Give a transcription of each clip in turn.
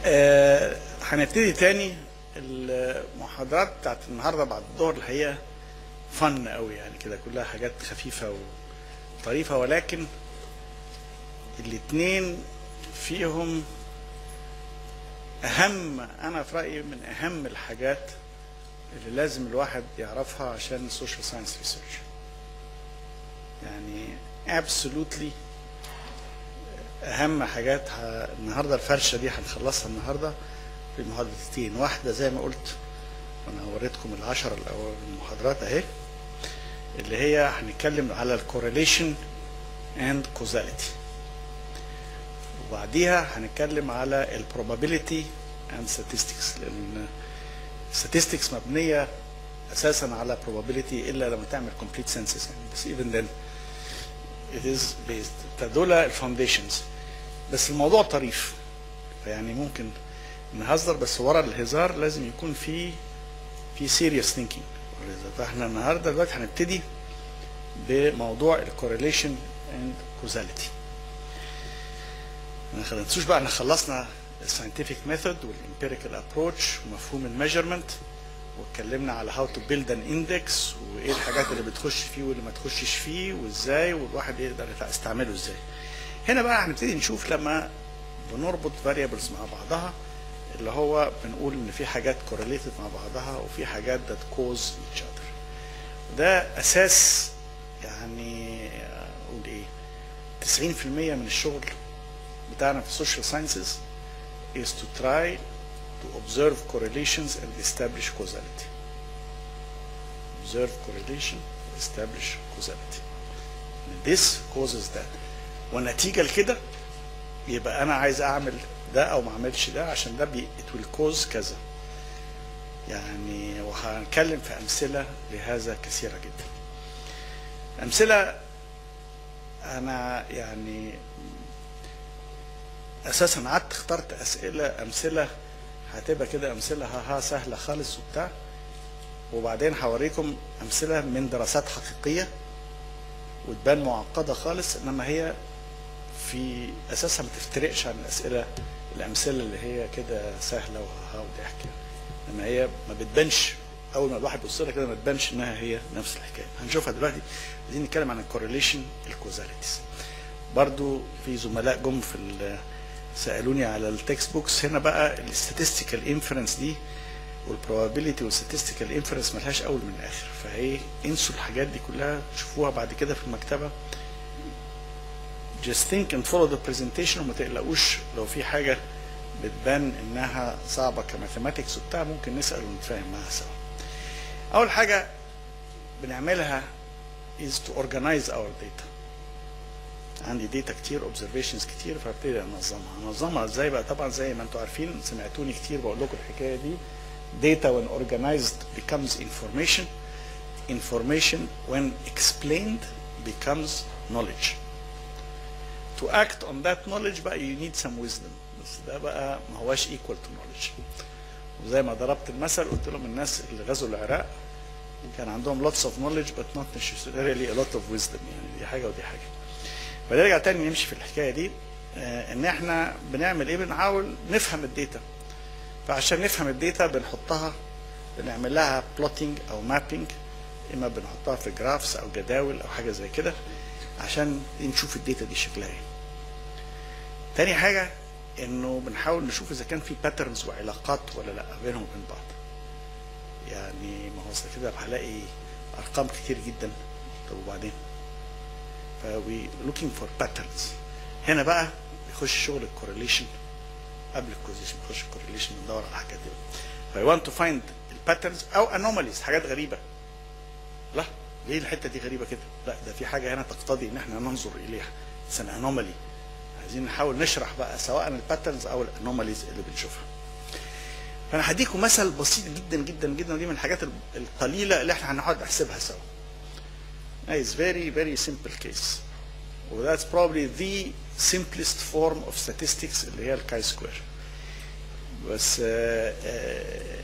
آه، هنبتدي تاني المحاضرات بتاعت النهارده بعد الظهر الحقيقه فن قوي يعني كده كلها حاجات خفيفه وطريفه ولكن الاتنين فيهم اهم انا في رايي من اهم الحاجات اللي لازم الواحد يعرفها عشان السوشيال ساينس ريسيرش يعني absolutely اهم حاجات ه... النهارده الفرشه دي هنخلصها النهارده في محاضرتين واحده زي ما قلت وانا وريتكم العشرة الاول المحاضرات اهي اللي هي هنتكلم على الكورليشن اند كوزاليتي وبعديها هنتكلم على البروبابيليتي اند statistics لان statistics مبنيه اساسا على probability الا لما تعمل complete census يعني بس even then it is based فدول الفاونديشنز بس الموضوع طريف فيعني ممكن نهزر بس ورا الهزار لازم يكون في في سيريس ثينكينج فاحنا النهارده دلوقتي هنبتدي بموضوع الكورليشن اند كوزاليتي ما تنسوش بقى احنا خلصنا الساينتفك ميثود والامبيريكال ابروتش ومفهوم الميجرمنت واتكلمنا على هاو تو بيلد ان اندكس وايه الحاجات اللي بتخش فيه واللي ما تخشش فيه وازاي والواحد يقدر يستعمله ازاي هنا بقى هنبتدي نشوف لما بنربط فاريبلز مع بعضها اللي هو بنقول ان في حاجات كورليتد مع بعضها وفي حاجات that cause each other ده اساس يعني اقول ايه 90% من الشغل بتاعنا في السوشيال ساينسز is to try to observe correlations and establish causality. Observe correlation, establish causality. This causes that. ونتيجة لكده يبقى أنا عايز أعمل ده أو ما أعملش ده عشان ده بي it will cause كذا. يعني وهنتكلم في أمثلة لهذا كثيرة جدا. أمثلة أنا يعني أساسا قعدت اخترت أسئلة أمثلة هتبقى كده امثله ها ها سهله خالص وبتاع وبعدين هوريكم امثله من دراسات حقيقيه وتبان معقده خالص انما هي في اساسها ما تفترقش عن الاسئله الامثله اللي هي كده سهله وها وضحك انما هي ما بتبانش اول ما الواحد يبص لها كده ما تبانش انها هي نفس الحكايه هنشوفها دلوقتي عايزين نتكلم عن الكورليشن الكوزاليتيز برضو في زملاء جم في سالوني على التكست بوكس هنا بقى الاستاتستيكال انفرنس دي والبروبابيلتي والستاتستيكال انفرنس ملهاش اول من اخر فهي انسوا الحاجات دي كلها تشوفوها بعد كده في المكتبه just think and follow the presentation وما تقلقوش لو في حاجه بتبان انها صعبه كماثيماتكس وبتاع ممكن نسال ونتفاهم معاها سوا اول حاجه بنعملها is to organize our data عندي داتا كتير اوبزرفيشنز كتير فابتدي انظمها انظمها ازاي بقى طبعا زي ما انتم عارفين سمعتوني كتير بقول لكم الحكايه دي data when organized becomes information information when explained becomes knowledge to act on that knowledge بقى you need some wisdom بس ده بقى ما هواش equal to knowledge وزي ما ضربت المثل قلت لهم الناس اللي غزوا العراق كان عندهم lots of knowledge but not necessarily a lot of wisdom يعني دي حاجه ودي حاجه فنرجع تاني نمشي في الحكايه دي آه ان احنا بنعمل ايه بنحاول نفهم الداتا فعشان نفهم الداتا بنحطها بنعمل لها بلوتنج او مابينج اما بنحطها في جرافس او جداول او حاجه زي كده عشان نشوف الداتا دي شكلها ايه تاني حاجه انه بنحاول نشوف اذا كان في باترنز وعلاقات ولا لا بينهم وبين بعض يعني ما هو اصل كده هلاقي ارقام كتير جدا طب وبعدين فوي looking for patterns هنا بقى بيخش شغل الكورليشن قبل الكوزيشن بيخش الكورليشن ندور على الحاجات دي فاي want to find الباترنز او anomalies حاجات غريبه لا ليه الحته دي غريبه كده لا ده في حاجه هنا تقتضي ان احنا ننظر اليها اتس ان انومالي عايزين نحاول نشرح بقى سواء الباترنز او الانوماليز اللي بنشوفها فانا هديكم مثل بسيط جدا جدا جدا ودي من الحاجات القليله اللي احنا هنقعد نحسبها سوا is very very simple case و that's probably the simplest form of statistics اللي هي الكاي سكوير بس آه آه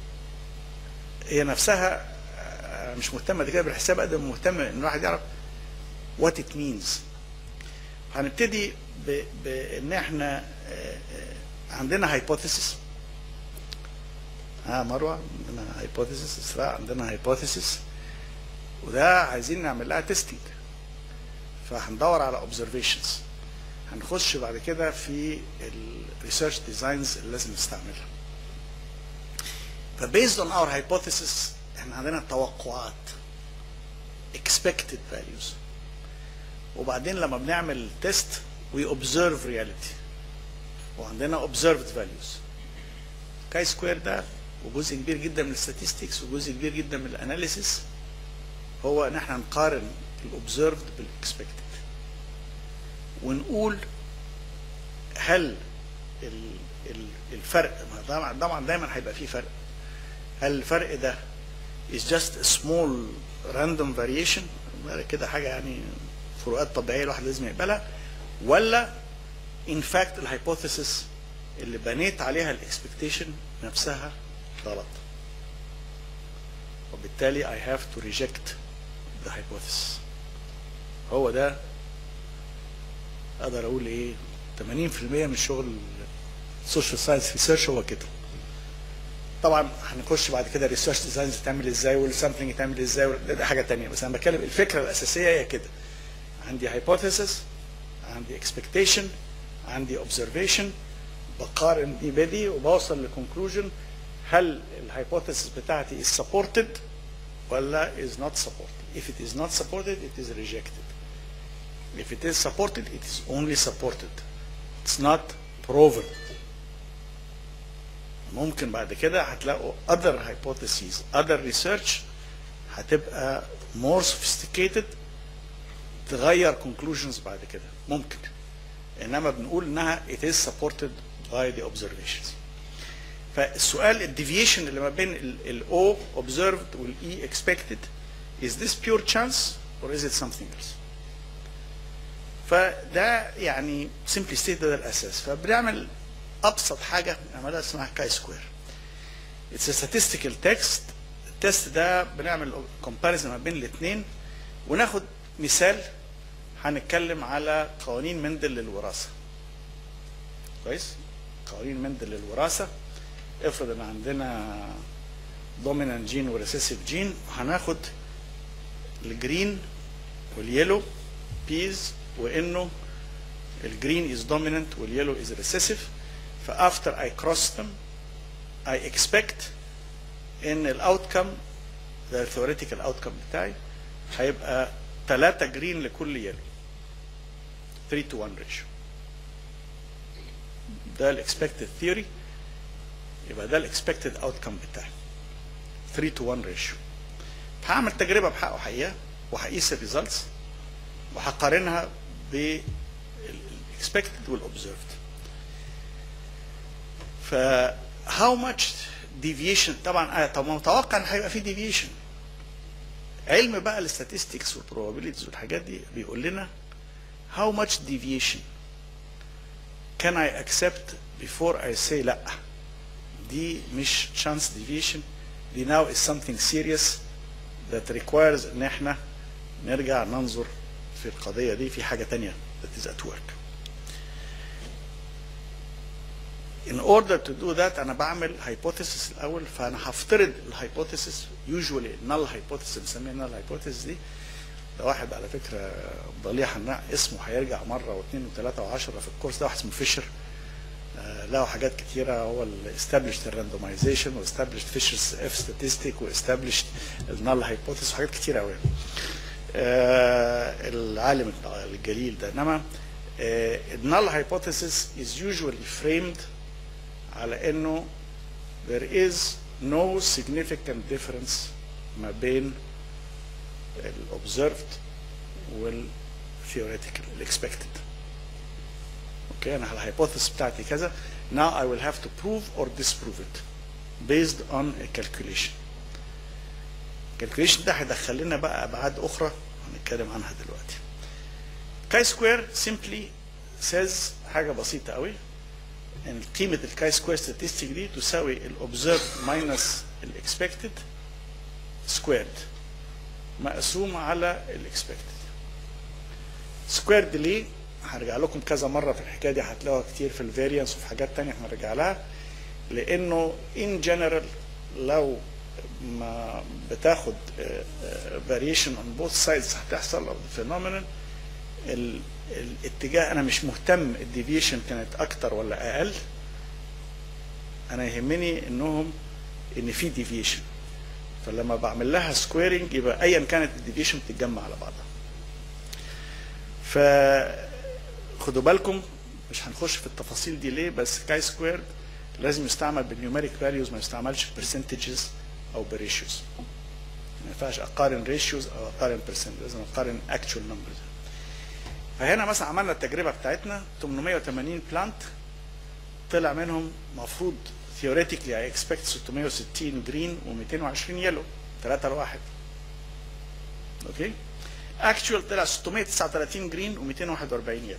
هي نفسها آه مش مهتمه كده بالحساب قد ما مهتمه ان الواحد يعرف what it means هنبتدي بان احنا عندنا هايبوثيسيس ها مروه عندنا هايبوثيسيس اسراء عندنا هايبوثيسيس وده عايزين نعمل لها تيستنج فهندور على observations هنخش بعد كده في الريسيرش ديزاينز اللي لازم نستعملها فبيزد اون اور هايبوثيسيس احنا عندنا توقعات expected values وبعدين لما بنعمل تيست we observe reality وعندنا observed values كاي سكوير ده وجزء كبير جدا من الستاتستكس وجزء كبير جدا من الاناليسيس هو ان احنا نقارن الاوبزرفد بالاكسبكتد ونقول هل ال- ال- الفرق ما طبعا طبعا دايما هيبقى فيه فرق هل الفرق ده is just a small random variation كده حاجه يعني فروقات طبيعيه الواحد لازم يقبلها ولا in fact الهايبوثيسيس اللي بنيت عليها الاكسبكتيشن نفسها غلط وبالتالي I have to reject the hypothesis هو ده اقدر اقول ايه 80% من شغل السوشيال ساينس ريسيرش هو كده طبعا هنخش بعد كده الريسيرش ديزاينز تعمل ازاي والسامبلنج تعمل ازاي ده, ده حاجه تانية بس انا بتكلم الفكره الاساسيه هي كده عندي hypothesis عندي expectation عندي observation بقارن دي بدي وبوصل لكونكلوجن هل الهايبوثيسيس بتاعتي is supported ولا is not supported if it is not supported it is rejected if it is supported it is only supported it's not proven ممكن بعد كده هتلاقوا other hypotheses other research هتبقى more sophisticated تغير conclusions بعد كده ممكن انما بنقول انها it is supported by the observations فالسؤال الديفيشن اللي ما بين ال O observed وال E expected is this pure chance or is it something else فده يعني simply state ده الاساس فبنعمل ابسط حاجه نعملها اسمها كاي سكوير It's a statistical text التست ده بنعمل comparison ما بين الاثنين وناخد مثال هنتكلم على قوانين مندل للوراثه كويس قوانين مندل للوراثه افرض ان عندنا دومينانت جين وريسيسيف جين هناخد الجرين واليلو بيز وانه الجرين از دومينانت واليلو از ريسيسيف فافتر اي كروس them I expect ان الاوتكم ده الثيوريتيكال اوتكم بتاعي هيبقى 3 جرين لكل يلو 3 to 1 ريشيو ده الاكسبكتد ثيوري يبقى ده الاكسبكتد اوتكم بتاعي 3 to 1 ريشيو هعمل تجربه بحقه حقيقه وهقيس الريزلتس وهقارنها بالاكسبكتد والاوبزرفد ف how much deviation طبعا طب متوقع ان هيبقى في deviation علم بقى الاستاتستكس والبروبابيلتيز والحاجات دي بيقول لنا how much deviation can I accept before I say لا دي مش chance deviation دي now is something serious that requires ان احنا نرجع ننظر في القضية دي في حاجة تانية that is at work in order to do that انا بعمل hypothesis الاول فانا هفترض الهايبوثيسيس usually null hypothesis بنسميها null hypothesis دي ده واحد على فكره ضليع حناء اسمه هيرجع مره واثنين وثلاثه وعشره في الكورس ده واحد اسمه فيشر آه، له حاجات كتيره هو اللي established الراندومايزيشن واستابلشت فيشرز اف ستاتستيك واستابلشت النال هايبوثيسيس وحاجات كتيره قوي آه، العالم الجليل ده انما النال هايبوثيسيس is usually framed على انه there is no significant difference ما بين الobserved والtheoretical الاكسبكتد اوكي انا الهايبوثيس بتاعتي كذا now I will have to prove or disprove it based on a calculation الكالكوليشن ده هيدخل لنا بقى ابعاد اخرى هنتكلم عنها دلوقتي كاي سكوير simply says حاجه بسيطه قوي ان قيمه الكاي سكوير ستاتستيك دي تساوي الاوبزرف ماينس الاكسبكتد سكويرد مقسوم على الاكسبكتد سكويرد ليه هرجع لكم كذا مره في الحكايه دي هتلاقوها كتير في الفاريانس وفي حاجات تانية هنرجع لها لانه ان جنرال لو ما بتاخد فاريشن اون بوث سايدز هتحصل او فينومينال الاتجاه انا مش مهتم الديفيشن كانت اكتر ولا اقل انا يهمني انهم ان في ديفيشن فلما بعمل لها سكويرنج يبقى ايا كانت الديفيشن بتتجمع على بعضها ف خدوا بالكم مش هنخش في التفاصيل دي ليه بس كاي سكوير لازم يستعمل بالنيوميريك فاليوز ما يستعملش برسنتجز او بريشيوز ما ينفعش اقارن ريشيوز او اقارن برسنت لازم اقارن اكتشوال نمبرز فهنا مثلا عملنا التجربه بتاعتنا 880 بلانت طلع منهم مفروض theoretically I expect 660 جرين و220 يلو 3 لواحد اوكي اكشوال طلع 639 جرين و241 يلو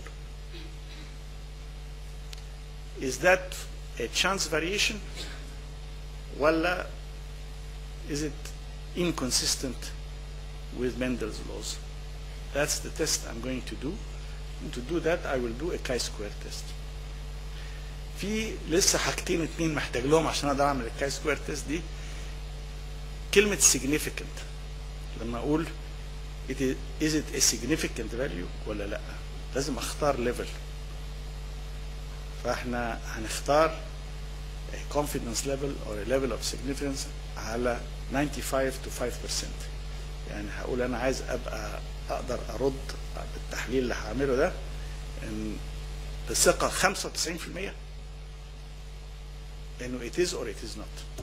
is that a chance variation ولا is it inconsistent with Mendel's laws that's the test I'm going to do and to do that I will do a chi-square test في لسه حاجتين اتنين محتاج لهم عشان اقدر اعمل الكاي سكوير تيست دي كلمة significant لما اقول it is, is it a significant value ولا لا لازم اختار ليفل فاحنا هنختار a confidence level or a level of significance على 95 to 5% يعني هقول انا عايز ابقى اقدر ارد بالتحليل اللي هعمله ده ان بثقة 95% انه it is or it is not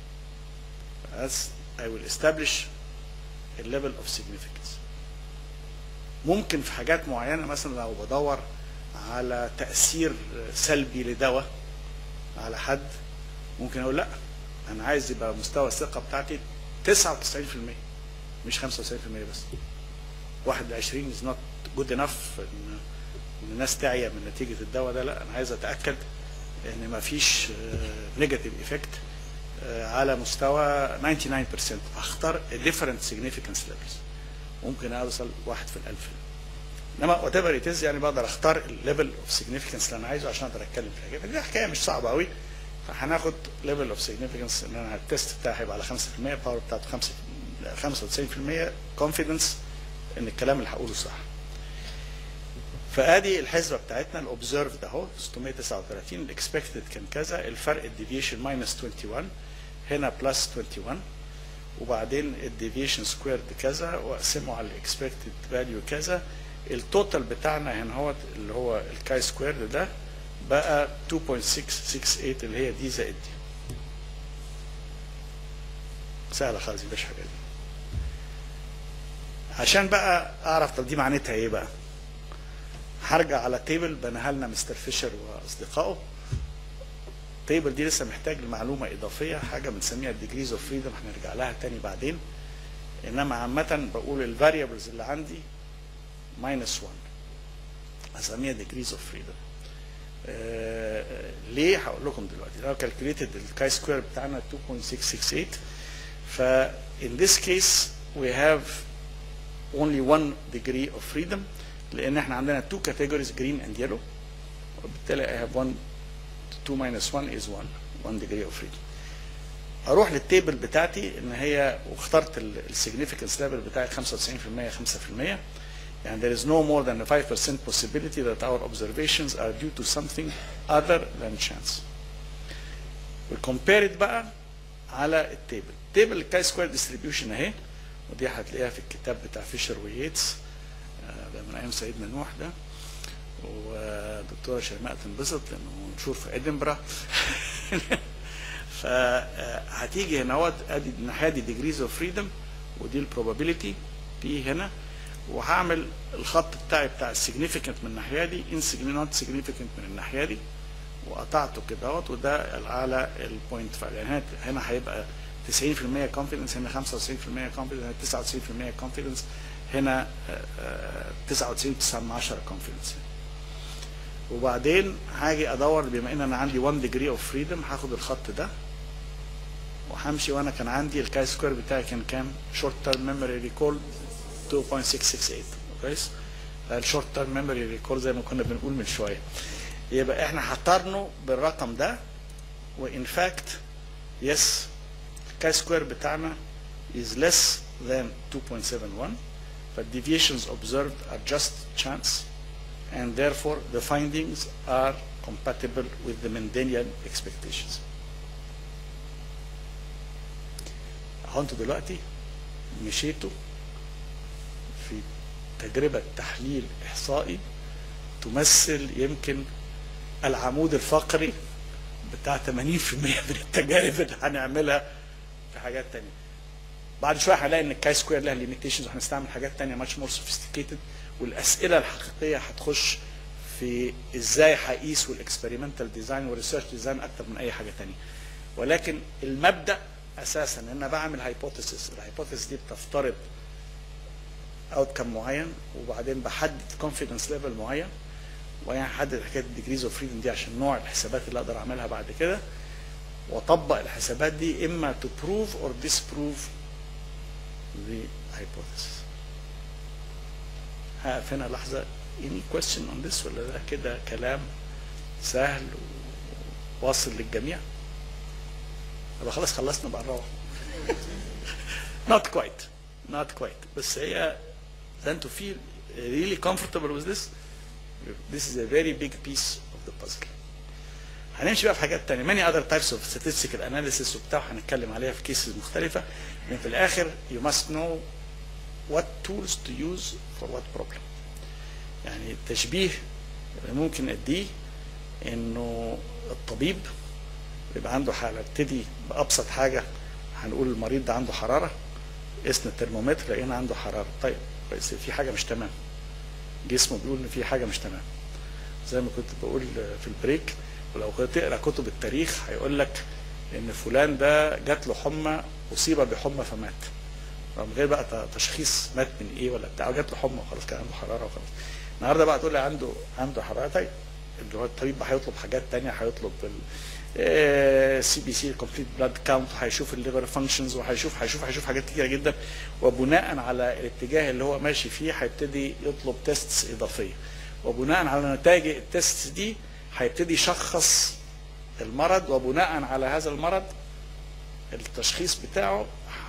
as I will establish a level of significance ممكن في حاجات معينة مثلا لو بدور على تأثير سلبي لدواء على حد ممكن اقول لا انا عايز يبقى مستوى الثقة بتاعتي 99% مش 95% بس 21 is not good enough ان ان الناس تعيا من نتيجة الدواء ده لا انا عايز اتأكد ان ما فيش نيجاتيف ايفكت على مستوى 99% هختار different significance levels ممكن اوصل واحد في الالف انما وات ايفر ات يعني بقدر اختار الليفل اوف سيجنيفيكانس اللي انا عايزه عشان اقدر اتكلم في الحاجه دي حكايه مش صعبه قوي فهناخد ليفل اوف سيجنيفيكانس ان انا التست بتاعي هيبقى على 5% الباور بتاعته 5 95% كونفيدنس ان الكلام اللي هقوله صح فادي الحسبه بتاعتنا الاوبزرف ده اهو 639 الاكسبكتد كان كذا الفرق الديفيشن ماينس 21 هنا بلس 21 وبعدين الديفيشن سكويرد كذا واقسمه على الاكسبكتد فاليو كذا التوتال بتاعنا هنا هو اللي هو الكاي سكويرد ده بقى 2.668 اللي هي دي زائد دي سهله خالص مفيش حاجه دي عشان بقى اعرف طب دي معناتها ايه بقى هرجع على تيبل بناها لنا مستر فيشر واصدقائه التيبل دي لسه محتاج لمعلومه اضافيه حاجه بنسميها الديجريز اوف فريدم هنرجع لها تاني بعدين انما عامه بقول الفاريبلز اللي عندي ماينس 1 هسميها ديجريز اوف فريدم ليه هقول لكم دلوقتي لو كالكوليتد الكاي سكوير بتاعنا 2.668 ف in this case we have only one degree of freedom لان احنا عندنا two categories green and yellow وبالتالي I have 1 2 minus 1 is 1 1 degree of freedom اروح للتيبل بتاعتي ان هي واخترت السيجنيفيكانس ليفل بتاعي 95% 5% and there is no more than a 5% possibility that our observations are due to something other than chance. We compare it بقى على التيبل. تيبل الكاي سكوير ديستريبيوشن اهي ودي هتلاقيها في الكتاب بتاع فيشر وييتس ده من ايام سيد منوح ده ودكتوره شيماء تنبسط لانه منشور في ادنبرا فهتيجي هنا اهوت ادي الناحيه دي ديجريز اوف فريدم ودي البروبابيلتي بي هنا وهعمل الخط بتاعي بتاع السيجنيفيكانت من الناحيه دي نوت سيجنيفيكانت من الناحيه دي وقطعته كده اهوت وده على البوينت فاليو يعني هنا هنا هيبقى 90% كونفيدنس هنا 95% كونفيدنس هنا 99% كونفيدنس هنا 99.9 كونفيدنس وبعدين هاجي ادور بما ان انا عندي 1 ديجري اوف فريدم هاخد الخط ده وهمشي وانا كان عندي الكاي سكوير بتاعي كان كام شورت تيرم ميموري ريكول 2.668 كويس الشورت تيرم ميموري ريكول زي ما كنا بنقول من شويه يبقى احنا هقارنه بالرقم ده وان فاكت يس الكاي سكوير بتاعنا is less than 2.71 but deviations observed are just chance and therefore the findings are compatible with the Mendelian expectations. اهو انتوا دلوقتي مشيتوا في تجربة تحليل إحصائي تمثل يمكن العمود الفقري بتاع 80% من التجارب اللي هنعملها في حاجات تانية. بعد شويه هنلاقي ان الكاي سكوير لها ليميتيشنز وهنستعمل حاجات تانية ماتش مور سوفيستيكيتد والاسئله الحقيقيه هتخش في ازاي هقيس والاكسبيرمنتال ديزاين والريسيرش ديزاين اكتر من اي حاجه تانية ولكن المبدا اساسا ان انا بعمل هايبوثيسيس الهايبوثيسيس دي بتفترض اوت كم معين وبعدين بحدد كونفيدنس ليفل معين وبعدين احدد حكايه الديجريز اوف فريدم دي عشان نوع الحسابات اللي اقدر اعملها بعد كده واطبق الحسابات دي اما تو بروف اور disprove the hypothesis. هقف هنا لحظة any question on this ولا ده كده كلام سهل وواصل للجميع؟ يبقى خلاص خلصنا بقى نروح. not quite not quite بس هي then to feel really comfortable with this this is a very big piece of the puzzle. هنمشي بقى في حاجات تانية many other types of statistical analysis وبتاع هنتكلم عليها في كيسز مختلفة لكن في الآخر you must know what tools to use for what problem يعني التشبيه اللي ممكن اديه انه الطبيب بيبقى عنده حالة ابتدي بأبسط حاجة هنقول المريض ده عنده حرارة قسنا الترمومتر لقينا عنده حرارة طيب بس في حاجة مش تمام جسمه بيقول ان في حاجة مش تمام زي ما كنت بقول في البريك ولو كنت تقرا كتب التاريخ هيقول لك ان فلان ده جات له حمى اصيب بحمى فمات من غير بقى تشخيص مات من ايه ولا بتاع جات له حمى وخلاص كان عنده حراره وخلاص النهارده بقى تقول لي عنده عنده حراره طيب اللي هو الطبيب بقى هيطلب حاجات تانية هيطلب سي بي سي كومبليت بلاد كاونت وهيشوف الليفر فانكشنز وهيشوف هيشوف هيشوف حاجات كتيره جدا وبناء على الاتجاه اللي هو ماشي فيه هيبتدي يطلب تيستس اضافيه وبناء على نتائج التيست دي هيبتدي يشخص المرض وبناء على هذا المرض التشخيص بتاعه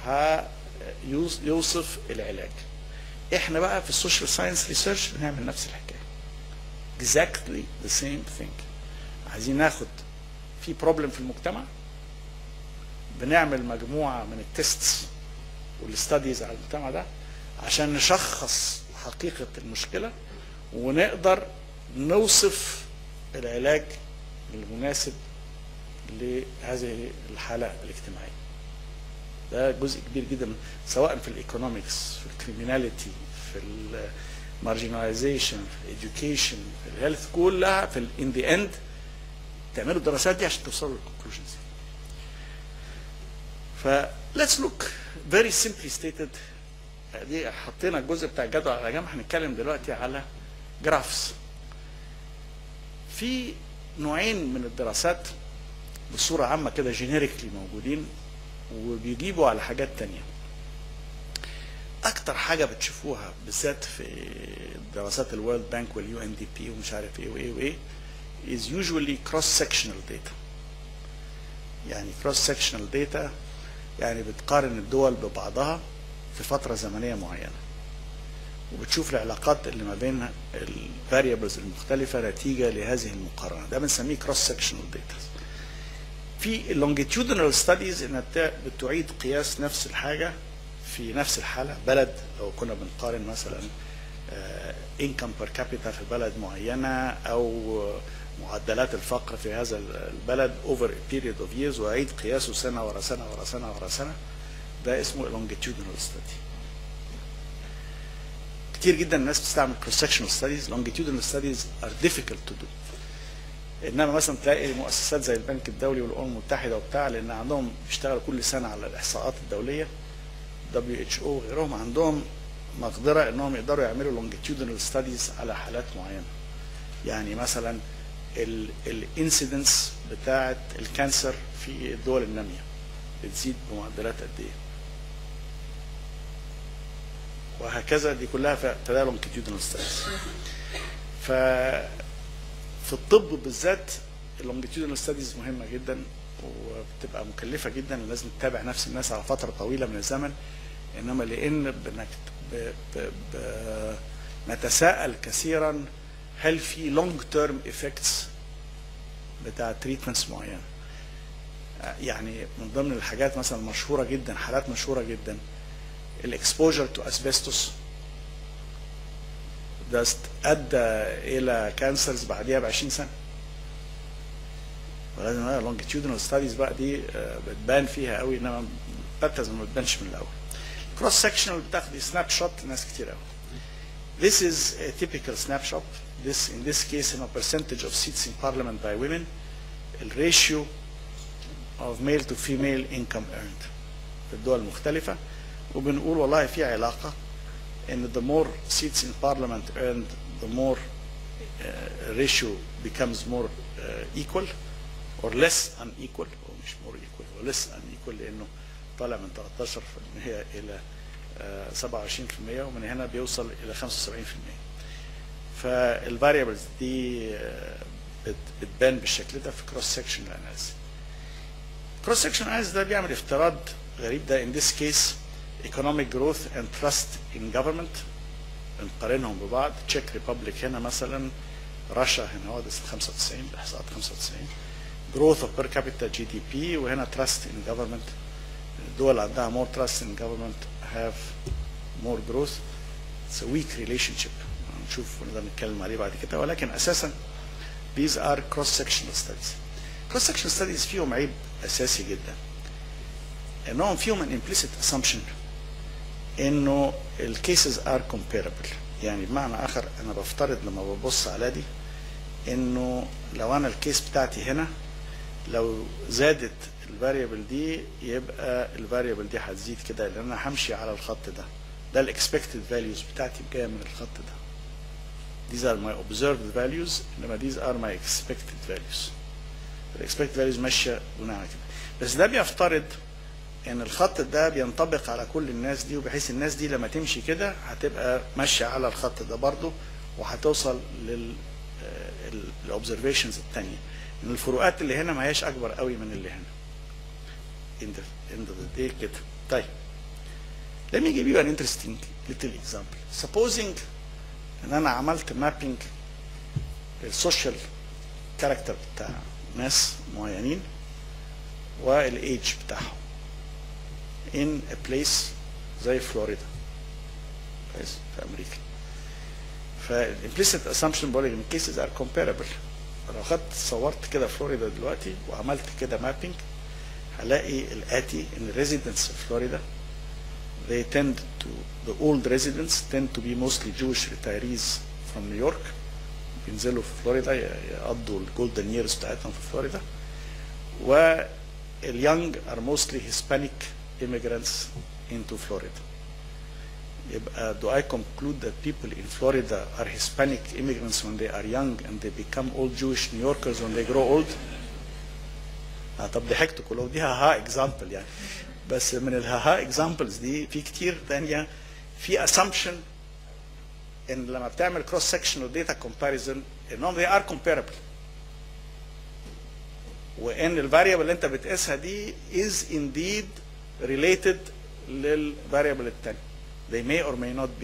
هيوصف العلاج احنا بقى في السوشيال ساينس ريسيرش بنعمل نفس الحكايه exactly the same thing عايزين ناخد في بروبلم في المجتمع بنعمل مجموعه من التيستس والستاديز على المجتمع ده عشان نشخص حقيقه المشكله ونقدر نوصف العلاج المناسب لهذه الحالة الاجتماعية ده جزء كبير جدا سواء في الايكونومكس في الكريميناليتي في المارجناليزيشن في الاديوكيشن في الهيلث كلها في ان ذا اند تعملوا الدراسات دي عشان توصلوا للكونكلوجنز ف let's look very simply stated دي حطينا الجزء بتاع الجدول على جنب هنتكلم دلوقتي على جرافس في نوعين من الدراسات بصورة عامة كده جينيريكلي موجودين وبيجيبوا على حاجات تانية أكتر حاجة بتشوفوها بالذات في دراسات الورلد بانك واليو ان دي بي ومش عارف ايه وايه وايه is usually cross sectional data يعني cross sectional data يعني بتقارن الدول ببعضها في فترة زمنية معينة وبتشوف العلاقات اللي ما بين الفاريبلز المختلفة نتيجة لهذه المقارنة ده بنسميه كروس سكشنال داتا في اللونجيتيودنال ستاديز انها بتعيد قياس نفس الحاجة في نفس الحالة بلد لو كنا بنقارن مثلا انكم بير كابيتا في بلد معينة او معدلات الفقر في هذا البلد over a period of years ويعيد قياسه سنة ورا سنة ورا سنة ورا سنة ده اسمه longitudinal study كتير جدا الناس بتستعمل cross sectional studies longitudinal studies are difficult to do انما مثلا تلاقي مؤسسات زي البنك الدولي والامم المتحده وبتاع لان عندهم بيشتغلوا كل سنه على الاحصاءات الدوليه WHO وغيرهم عندهم مقدره انهم يقدروا يعملوا longitudinal studies على حالات معينه يعني مثلا الانسيدنس بتاعه الكانسر في الدول الناميه بتزيد بمعدلات قد ايه وهكذا دي كلها في تداول لونجيتيودنال ستاديز ف في الطب بالذات اللونجيتيودنال ستاديز مهمه جدا وبتبقى مكلفه جدا لازم تتابع نفس الناس على فتره طويله من الزمن انما لان بنك ب... ب... ب... نتساءل كثيرا هل في لونج تيرم افكتس بتاع تريتمنتس معينه يعني من ضمن الحاجات مثلا مشهوره جدا حالات مشهوره جدا الاكسبوجر تو اسبستوس ده ادى الى كانسرز بعديها ب 20 سنه ولازم لونجيتيودنال ستاديز بقى دي بتبان فيها قوي انما باترز ما بتبانش من الاول كروس سكشنال بتاخدي سناب شوت لناس كتير قوي This is a typical snapshot. This, in this case, in a percentage of seats in parliament by women, the ratio of male to female income earned في الدول المختلفة وبنقول والله في علاقة ان the more seats in parliament earned the more uh, ratio becomes more uh, equal or less unequal or مش more equal or less unequal لانه طالع من 13% الى uh, 27% ومن هنا بيوصل الى 75% فالفاريبلز دي uh, بتبان بالشكل ده في كروس سكشن اناليسيس كروس سكشن اناليسيس ده بيعمل افتراض غريب ده in this case economic growth and trust in government نقارنهم ببعض تشيك ريبابليك هنا مثلا رشا هنا هو ده 95 احصاءات 95 growth of per capita GDP وهنا trust in government الدول عندها more trust in government have more growth it's a weak relationship نشوف نقدر نتكلم عليه بعد كده ولكن اساسا these are cross sectional studies cross sectional studies فيهم عيب اساسي جدا انهم فيهم an implicit assumption انه الكيسز ار comparable يعني بمعنى اخر انا بفترض لما ببص على دي انه لو انا الكيس بتاعتي هنا لو زادت الفاريبل دي يبقى الفاريبل دي هتزيد كده لان انا همشي على الخط ده ده الاكسبكتد فاليوز بتاعتي جايه من الخط ده these are my observed values انما these are my expected values الاكسبكتد فاليوز ماشيه بناء على كده بس ده بيفترض ان الخط ده بينطبق على كل الناس دي وبحيث الناس دي لما تمشي كده هتبقى ماشيه على الخط ده برضه وهتوصل لل الاوبزرفيشنز الثانيه ان الفروقات اللي هنا ما هياش اكبر قوي من اللي هنا in the end of the day كده طيب let me give you an interesting little example supposing ان انا عملت مابينج للسوشيال كاركتر بتاع ناس معينين والايدج بتاعهم in a place زي فلوريدا كويس في امريكا فالimplicit assumption بقول لك ان cases are comparable لو خدت صورت كده فلوريدا دلوقتي وعملت كده مابينج هلاقي الاتي ان residents في فلوريدا they tend to the old residents tend to be mostly Jewish retirees from New York بينزلوا في فلوريدا يقضوا الجولدن ييرز بتاعتهم في فلوريدا واليونج are mostly Hispanic immigrants into Florida. يبقى do I conclude that people in Florida are Hispanic immigrants when they are young and they become old Jewish New Yorkers when they grow old? آه طب ضحكتوا كلهم دي ها اكزامبل يعني بس من الها اكزامبلز دي في كتير تانية في assumption ان لما بتعمل cross sectional data comparison انهم they are comparable وان الفاريبل اللي انت بتقيسها دي is indeed related للفاريبل الثاني they may or may not be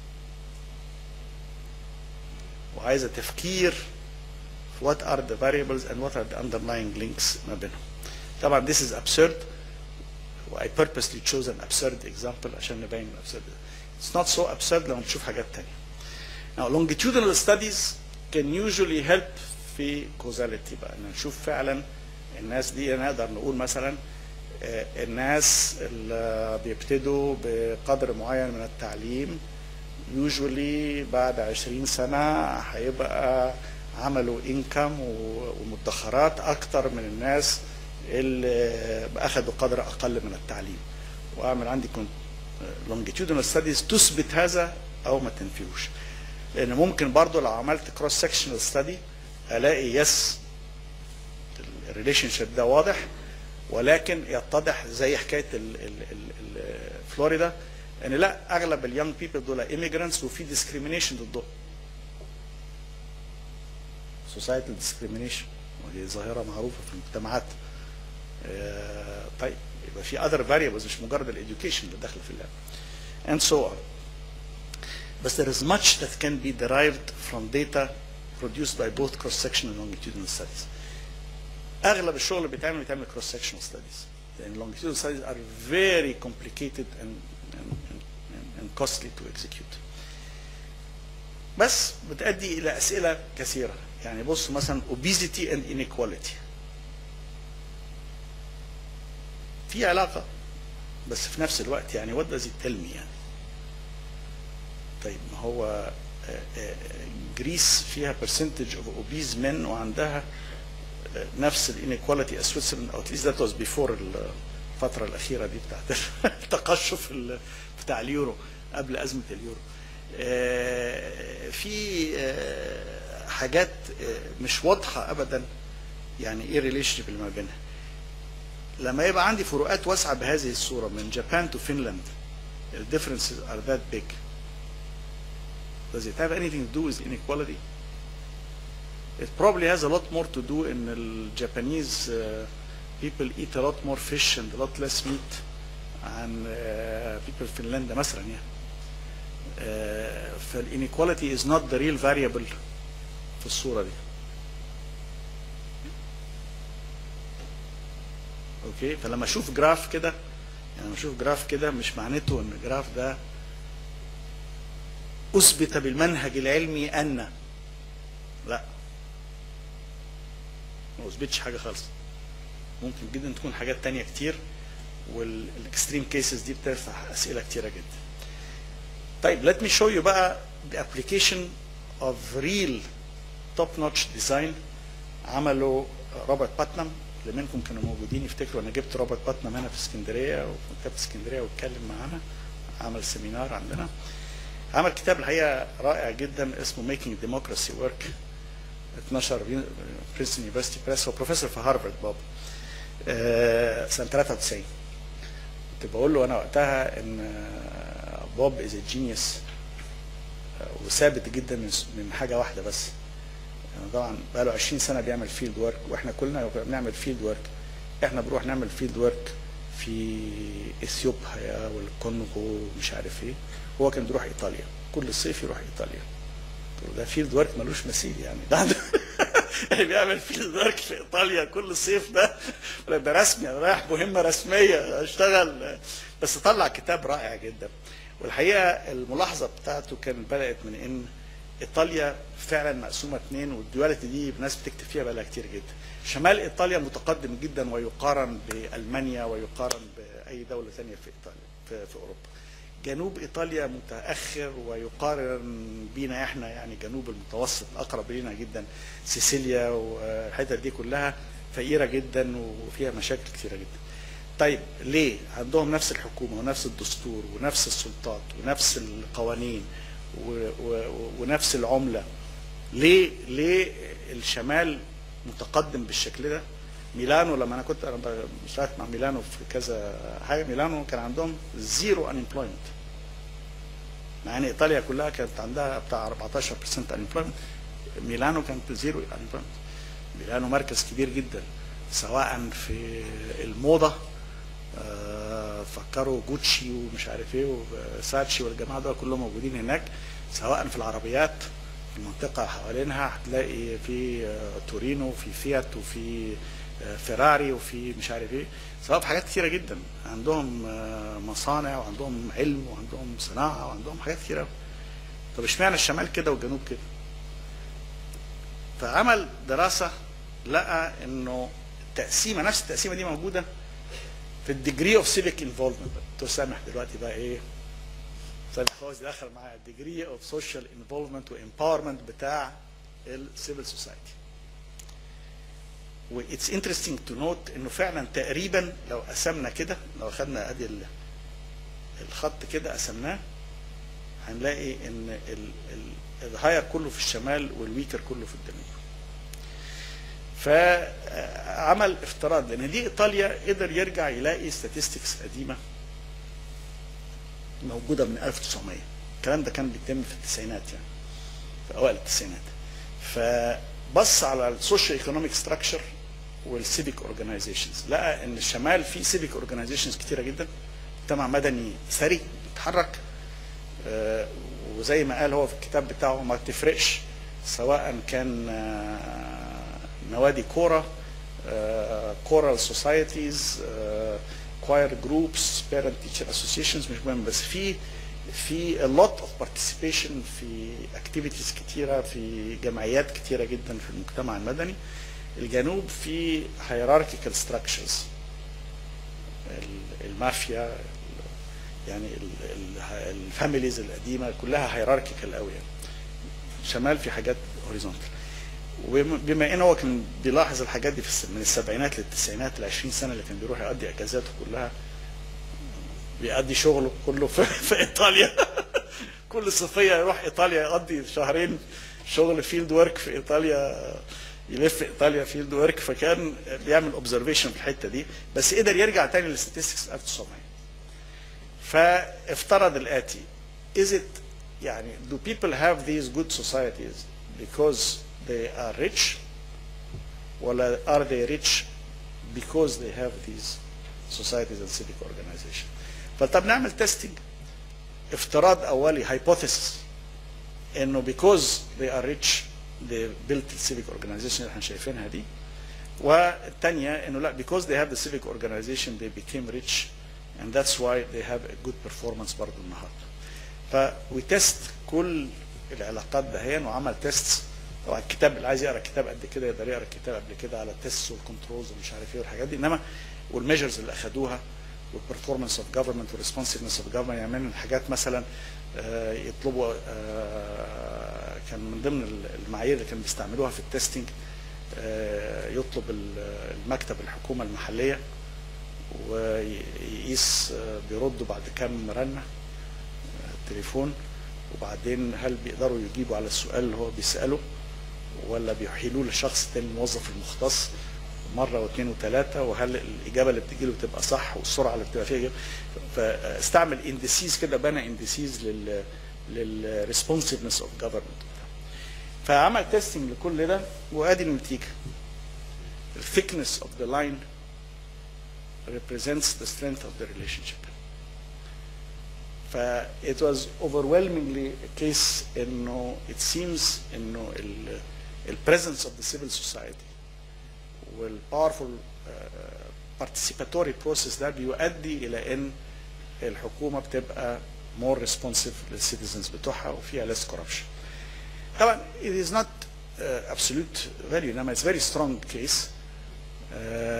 وعايزه تفكير في what are the variables and what are the underlying links ما بينهم طبعا this is absurd I purposely chose an absurd example عشان نبين absurd it's not so absurd لما تشوف حاجات تانية now longitudinal studies can usually help في causality بقى ان نشوف فعلا الناس دي نقدر نقول مثلا الناس اللي بيبتدوا بقدر معين من التعليم يوجولي بعد 20 سنة هيبقى عملوا انكم ومدخرات اكتر من الناس اللي اخذوا قدر اقل من التعليم واعمل عندي longitudinal studies تثبت هذا او ما تنفيهوش لان ممكن برضو لو عملت كروس سكشنال ستادي الاقي يس الريليشن شيب ده واضح ولكن يتضح زي حكايه ال ال ال ال فلوريدا ان لا اغلب اليونج بيبل دول ايميجرانتس وفي ديسكريميشن ضدهم سوسايتال ديسكريميشن ودي ظاهره معروفه في المجتمعات آه، طيب يبقى في other variables مش مجرد الاديوكيشن اللي داخله في اللعبه and so on but there is much that can be derived from data produced by both cross-section and longitudinal studies اغلب الشغل اللي بيتعمل بيتعمل cross-sectional studies لان longitudinal studies are very complicated and, and, and, and costly to execute بس بتؤدي الى اسئله كثيره يعني بص مثلا obesity and inequality في علاقه بس في نفس الوقت يعني what does it tell me يعني طيب ما هو آه، آه، جريس فيها percentage of obese men وعندها آه، نفس الانيكواليتي as Switzerland او at least that was before الفترة الأخيرة دي بتاعت التقشف ال- بتاع اليورو قبل أزمة اليورو آه، في آه، حاجات آه، مش واضحة أبدا يعني إيه ريليشن اللي ما بينها لما يبقى عندي فروقات واسعة بهذه الصورة من جابان تو فنلاند the differences are that big Does it have anything to do with inequality? It probably has a lot more to do in the Japanese uh, people eat a lot more fish and a lot less meat عن uh, people في فنلندا مثلا يعني. Uh, فالinequality is not the real variable في الصورة دي. اوكي فلما اشوف جراف كده يعني لما اشوف جراف كده مش معناته ان الجراف ده اثبت بالمنهج العلمي ان لا ما اثبتش حاجه خالص ممكن جدا تكون حاجات تانية كتير والاكستريم كيسز دي بتفتح اسئله كتيره جدا طيب let me show you بقى the application of real top notch design عمله روبرت باتنام اللي منكم كانوا موجودين يفتكروا انا جبت روبرت باتنام هنا في اسكندريه وفي مكتبه اسكندريه واتكلم معانا عمل سيمينار عندنا عمل كتاب الحقيقه رائع جدا اسمه Making Democracy Work اتنشر برينستون يونيفرستي بريس هو بروفيسور في هارفارد بابا آه، سنه 93 كنت بقول له انا وقتها ان آه، بوب از جينيوس وثابت جدا من من حاجه واحده بس يعني طبعا بقى له 20 سنه بيعمل فيلد ورك واحنا كلنا بنعمل فيلد ورك احنا بنروح نعمل فيلد ورك في اثيوبيا والكونغو ومش عارف ايه هو كان بيروح ايطاليا كل صيف يروح ايطاليا قلت له ده فيلد ورك ملوش مثيل يعني ده اللي بيعمل فيلد ورك في ايطاليا كل صيف ده ولا ده رسمي انا رايح مهمه رسميه اشتغل بس طلع كتاب رائع جدا والحقيقه الملاحظه بتاعته كانت بدات من ان ايطاليا فعلا مقسومه اثنين والديواليتي دي الناس بتكتب فيها بقى كتير جدا شمال ايطاليا متقدم جدا ويقارن بالمانيا ويقارن باي دوله ثانيه في ايطاليا في, في اوروبا جنوب ايطاليا متاخر ويقارن بينا احنا يعني جنوب المتوسط اقرب لينا جدا سيسيليا والحتت دي كلها فقيره جدا وفيها مشاكل كثيره جدا طيب ليه عندهم نفس الحكومه ونفس الدستور ونفس السلطات ونفس القوانين و و ونفس العمله ليه ليه الشمال متقدم بالشكل ده ميلانو لما انا كنت انا اشتغلت مع ميلانو في كذا حاجه ميلانو كان عندهم زيرو انيمبلويمنت مع ان ايطاليا كلها كانت عندها بتاع 14% انيمبلويمنت ميلانو كانت زيرو انيمبلويمنت ميلانو مركز كبير جدا سواء في الموضه آه، فكروا جوتشي ومش عارف ايه وساتشي والجماعه دول كلهم موجودين هناك سواء في العربيات في المنطقه حوالينها هتلاقي في آه، تورينو وفي فيات وفي آه، فيراري وفي مش عارف ايه سواء في حاجات كتيره جدا عندهم آه، مصانع وعندهم علم وعندهم صناعه وعندهم حاجات كتيره أوي. طب اشمعنى الشمال كده والجنوب كده؟ فعمل دراسه لقى انه التقسيمه نفس التقسيمه دي موجوده في الديجري اوف سيفيك انفولفمنت دكتور سامح دلوقتي بقى ايه سامح فوزي دخل معايا الديجري اوف سوشيال انفولفمنت وامباورمنت بتاع السيفل سوسايتي واتس انترستنج تو نوت انه فعلا تقريبا لو قسمنا كده لو اخذنا ادي ال- الخط كده قسمناه هنلاقي ان الهاير كله في الشمال والويكر كله في الجنوب فعمل افتراض لان دي ايطاليا قدر يرجع يلاقي statistics قديمه موجوده من 1900 الكلام ده كان بيتم في التسعينات يعني في اوائل التسعينات فبص على السوشيال ايكونوميك ستراكشر والسيفيك اورجانيزيشنز لقى ان الشمال فيه سيفيك اورجانيزيشنز كتيره جدا مجتمع مدني ثري بيتحرك آه، وزي ما قال هو في الكتاب بتاعه ما تفرقش سواء كان آه، نوادي كوره كورال سوسايتيز كواير جروبس بيرنت تيشر اسوسيشنز مش مهم بس في في a lot of participation في activities كتيرة في جمعيات كتيرة جدا في المجتمع المدني الجنوب في hierarchical structures ال- المافيا ال- يعني الفاميليز القديمة كلها هيراركيكال قوي يعني شمال في حاجات هوريزونتال وبما ان هو كان بيلاحظ الحاجات دي في الس- من السبعينات للتسعينات ال 20 سنه اللي كان بيروح يقضي اجازاته كلها بيقضي شغله كله في, في ايطاليا كل صيفيه يروح ايطاليا يقضي شهرين شغل فيلد ورك في ايطاليا يلف ايطاليا فيلد ورك فكان بيعمل اوبزرفيشن في الحته دي بس قدر يرجع تاني للستاتستكس 1900 فافترض الاتي is it يعني do people have these good societies because they are rich ولا are they rich because they have these societies and civic organization فطب نعمل تيستنج افتراض اولي hypothesis انه because they are rich they built the civic organization اللي احنا شايفينها دي والثانيه انه لا because they have the civic organization they became rich and that's why they have a good performance برضه النهارده فويتست كل العلاقات دهيا وعمل تيست طبعا الكتاب اللي عايز يقرا كتاب قد كده يقدر يقرا الكتاب قبل كده على التيست والكنترولز ومش عارف ايه والحاجات دي انما والميجرز اللي اخذوها والبرفورمانس اوف جفرمنت والريسبونسفنس اوف جفرمنت يعني من الحاجات مثلا آه، يطلبوا آه، كان من ضمن المعايير اللي كانوا بيستعملوها في التستنج آه، يطلب ال- المكتب الحكومه المحليه ويقيس آه، بيردوا بعد كام رنه التليفون وبعدين هل بيقدروا يجيبوا على السؤال اللي هو بيسأله ولا بيحيلوه لشخص تاني الموظف المختص مرة واثنين وثلاثة وهل الإجابة اللي بتجي له بتبقى صح والسرعة اللي بتبقى فيها إجابة فاستعمل اندسيز كده بنى اندسيز لل للريسبونسفنس اوف جفرمنت فعمل تيستنج لكل ده وادي النتيجة الثيكنس اوف ذا لاين represents the strength of the relationship ف it was overwhelmingly a case انه it seems انه ال ال presence of the civil society وال powerful uh, participatory process ده بيؤدي الى ان الحكومه بتبقى more responsive للcitizens بتوعها وفيها less corruption. طبعا it is not uh, absolute value انما it's very strong case uh,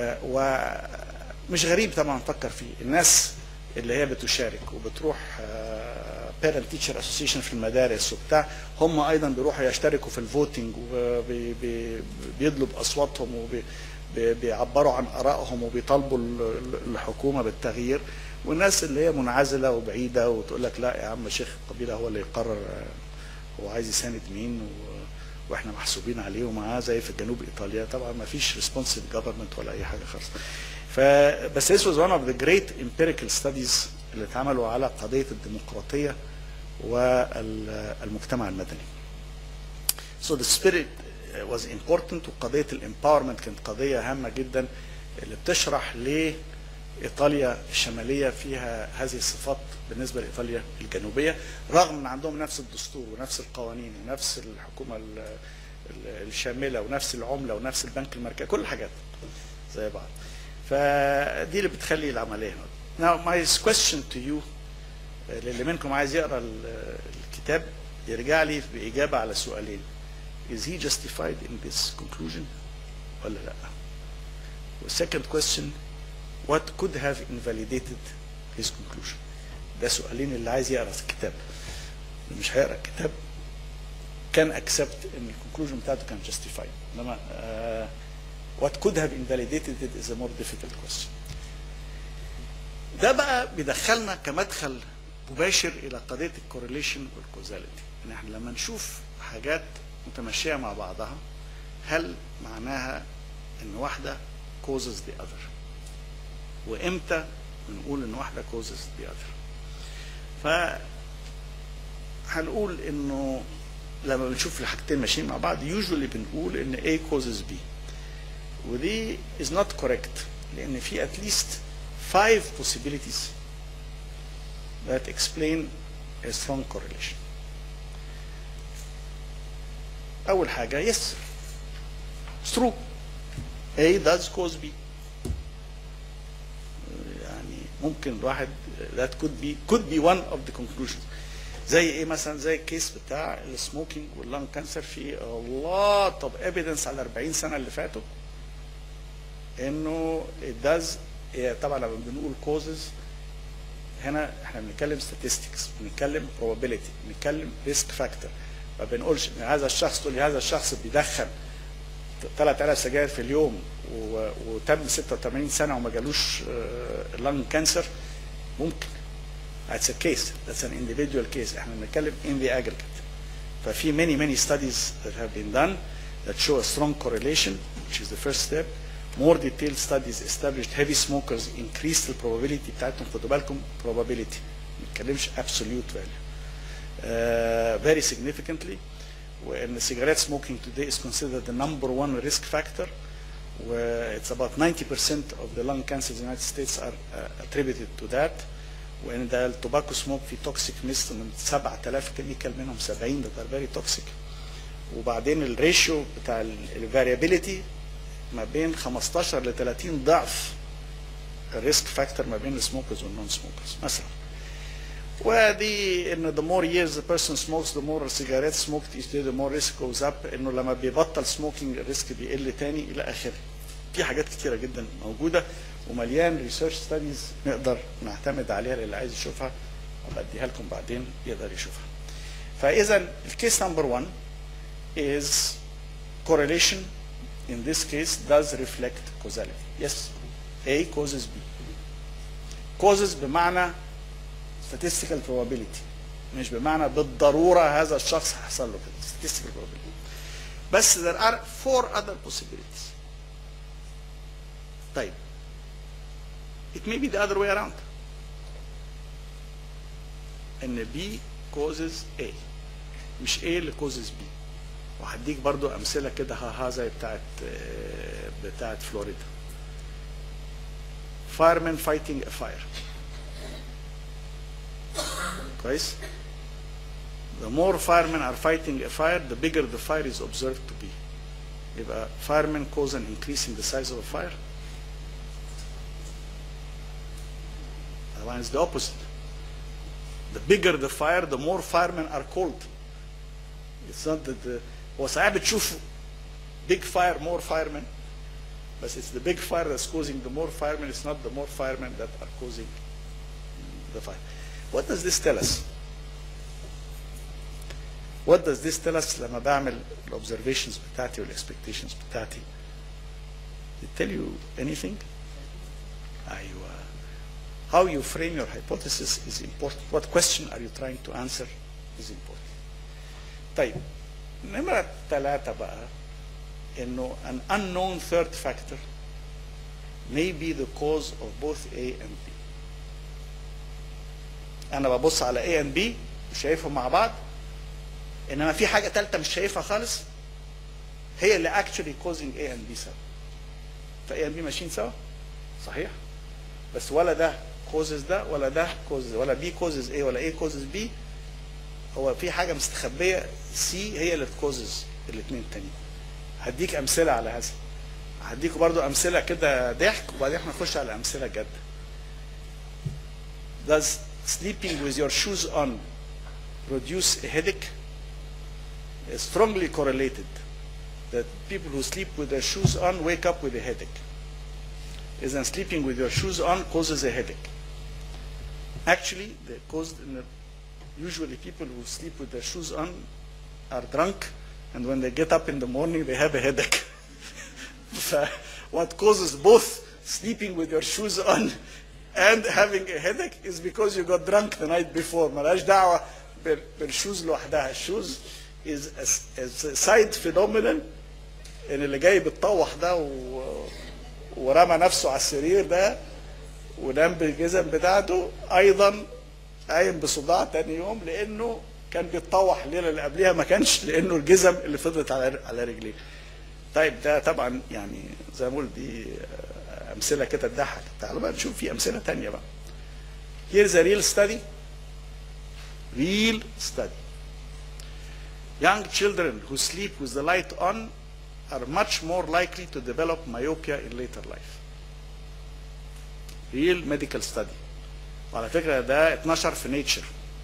ومش غريب طبعا نفكر فيه الناس اللي هي بتشارك وبتروح بيرنت تيتشر اسوسيشن في المدارس وبتاع هم ايضا بيروحوا يشتركوا في الفوتنج وبيدلوا باصواتهم وبيعبروا عن ارائهم وبيطالبوا ال- ال- الحكومه بالتغيير والناس اللي هي منعزله وبعيده وتقول لك لا يا عم شيخ القبيله هو اللي يقرر آه، هو عايز يساند مين و واحنا محسوبين عليه ومعاه زي في جنوب ايطاليا طبعا ما فيش ريسبونسيف جفرمنت ولا اي حاجه خالص فبس this was one of the great empirical studies اللي اتعملوا على قضيه الديمقراطيه والمجتمع المدني. So the spirit was important وقضيه الامباورمنت كانت قضيه هامه جدا اللي بتشرح ليه ايطاليا الشماليه فيها هذه الصفات بالنسبه لايطاليا الجنوبيه رغم ان عندهم نفس الدستور ونفس القوانين ونفس الحكومه ال- ال- الشامله ونفس العمله ونفس البنك المركزي كل الحاجات زي بعض. فدي اللي بتخلي العمليه هنا. Now my question to you للي منكم عايز يقرا ال- الكتاب يرجع لي باجابه على سؤالين. Is he justified in this conclusion ولا لا؟ والسكند question what could have invalidated his conclusion ده سؤالين اللي عايز يقرا الكتاب اللي مش هيقرا الكتاب كان اكسبت ان الكونكلوجن بتاعته كان justified انما uh, what could have invalidated it is a more difficult question ده بقى بيدخلنا كمدخل مباشر الى قضيه الكورليشن والكوزاليتي ان احنا لما نشوف حاجات متمشيه مع بعضها هل معناها ان واحده causes the other وامتى بنقول ان واحده causes the other ف هنقول انه لما بنشوف الحاجتين ماشيين مع بعض usually بنقول ان A causes B ودي is not correct لان في at least five possibilities that explain a strong correlation اول حاجه yes it's true A does cause B يعني ممكن الواحد that could be could be one of the conclusions زي ايه مثلا زي الكيس بتاع السموكينج واللانج كانسر في lot of evidence على 40 سنه اللي فاتوا انه it does هي طبعا لما بنقول causes هنا احنا بنتكلم statistics بنتكلم probability بنتكلم risk factor ما بنقولش ان هذا الشخص تقول لي هذا الشخص بيدخن 3000 سجاير في اليوم و- وتم 86 سنه وما جالوش لانج كانسر ممكن That's a case. That's an individual case. احنا بنتكلم in the aggregate. ففي many many studies that have been done that show a strong correlation, which is the first step. More detailed studies established heavy smokers increased the probability بتاعتهم خدوا بالكم probability. ما بنتكلمش absolute value. Uh, very significantly. وان cigarette smoking today is considered the number one risk factor. Where it's about 90% of the lung cancers in the United States are uh, attributed to that. وان ده التوباكو سموك فيه توكسيك ميست من 7000 كيميكال منهم 70 ده فيري توكسيك وبعدين الريشيو بتاع الفاريابيليتي ما بين 15 ل 30 ضعف الريسك فاكتور ما بين السموكرز والنون سموكرز مثلا ودي ان the more years the person smokes the more cigarettes smoked each day the more risk goes up انه لما بيبطل سموكينج الريسك بيقل تاني الى اخره في حاجات كتيره جدا موجوده ومليان ريسيرش ستاديز نقدر نعتمد عليها للي عايز يشوفها ابقى اديها لكم بعدين يقدر يشوفها. فاذا الكيس نمبر 1 is correlation in this case does reflect causality. Yes, A causes B. causes بمعنى statistical probability مش بمعنى بالضروره هذا الشخص هيحصل له كده statistical probability. بس there are four other possibilities. طيب it may be the other way around ان B causes A مش A اللي causes B وهديك برضو امثله كده ها ها زي بتاعت آه، بتاعت فلوريدا firemen fighting a fire كويس the more firemen are fighting a fire the bigger the fire is observed to be يبقى firemen cause an increase in the size of a fire Otherwise, it's the opposite. The bigger the fire, the more firemen are called. It's not that the هو ساعات بتشوف big fire, more firemen. But it's the big fire that's causing the more firemen. It's not the more firemen that are causing the fire. What does this tell us? What does this tell us لما بعمل الobservations بتاعتي والاكسبكtations بتاعتي? Did it tell you anything? أيوه. How you frame your hypothesis is important. What question are you trying to answer is important. طيب نمرة ثلاثة بقى إنه an unknown third factor may be the cause of both A and B. أنا ببص على A and B وشايفهم مع بعض إنما في حاجة ثالثة مش شايفها خالص هي اللي actually causing A and B سوا. ف A and B ماشيين سوا صحيح؟ بس ولا ده كوزز ده ولا ده كوزز ولا بي كوزز ايه ولا ايه كوزز بي هو في حاجه مستخبيه سي هي اللي تكوزز الاثنين التانيين هديك امثله على هذا هديكوا برضو امثله كده ضحك وبعدين احنا نخش على امثله جد Does sleeping with your shoes on produce a headache? Is strongly correlated that people who sleep with their shoes on wake up with a headache. is that sleeping with your shoes on causes a headache. Actually, they caused in the, usually people who sleep with their shoes on are drunk, and when they get up in the morning, they have a headache. So what causes both sleeping with your shoes on and having a headache is because you got drunk the night before. ملهاش دعوة بال- بالشوز لوحدها. الشوز is a, is a side phenomenon ان اللي جاي بتطوح ده و... ورمى نفسه على السرير ده ونام بالجزم بتاعته ايضا قايم بصداع تاني يوم لانه كان بيتطوح الليله اللي قبلها ما كانش لانه الجزم اللي فضلت على على رجليه طيب ده طبعا يعني زي ما بقول دي آه، امثله كده تضحك تعالوا بقى نشوف في امثله تانية بقى here's a real study real study young children who sleep with the light on are much more likely to develop myopia in later life real medical study وعلى فكره ده اتنشر في نيتشر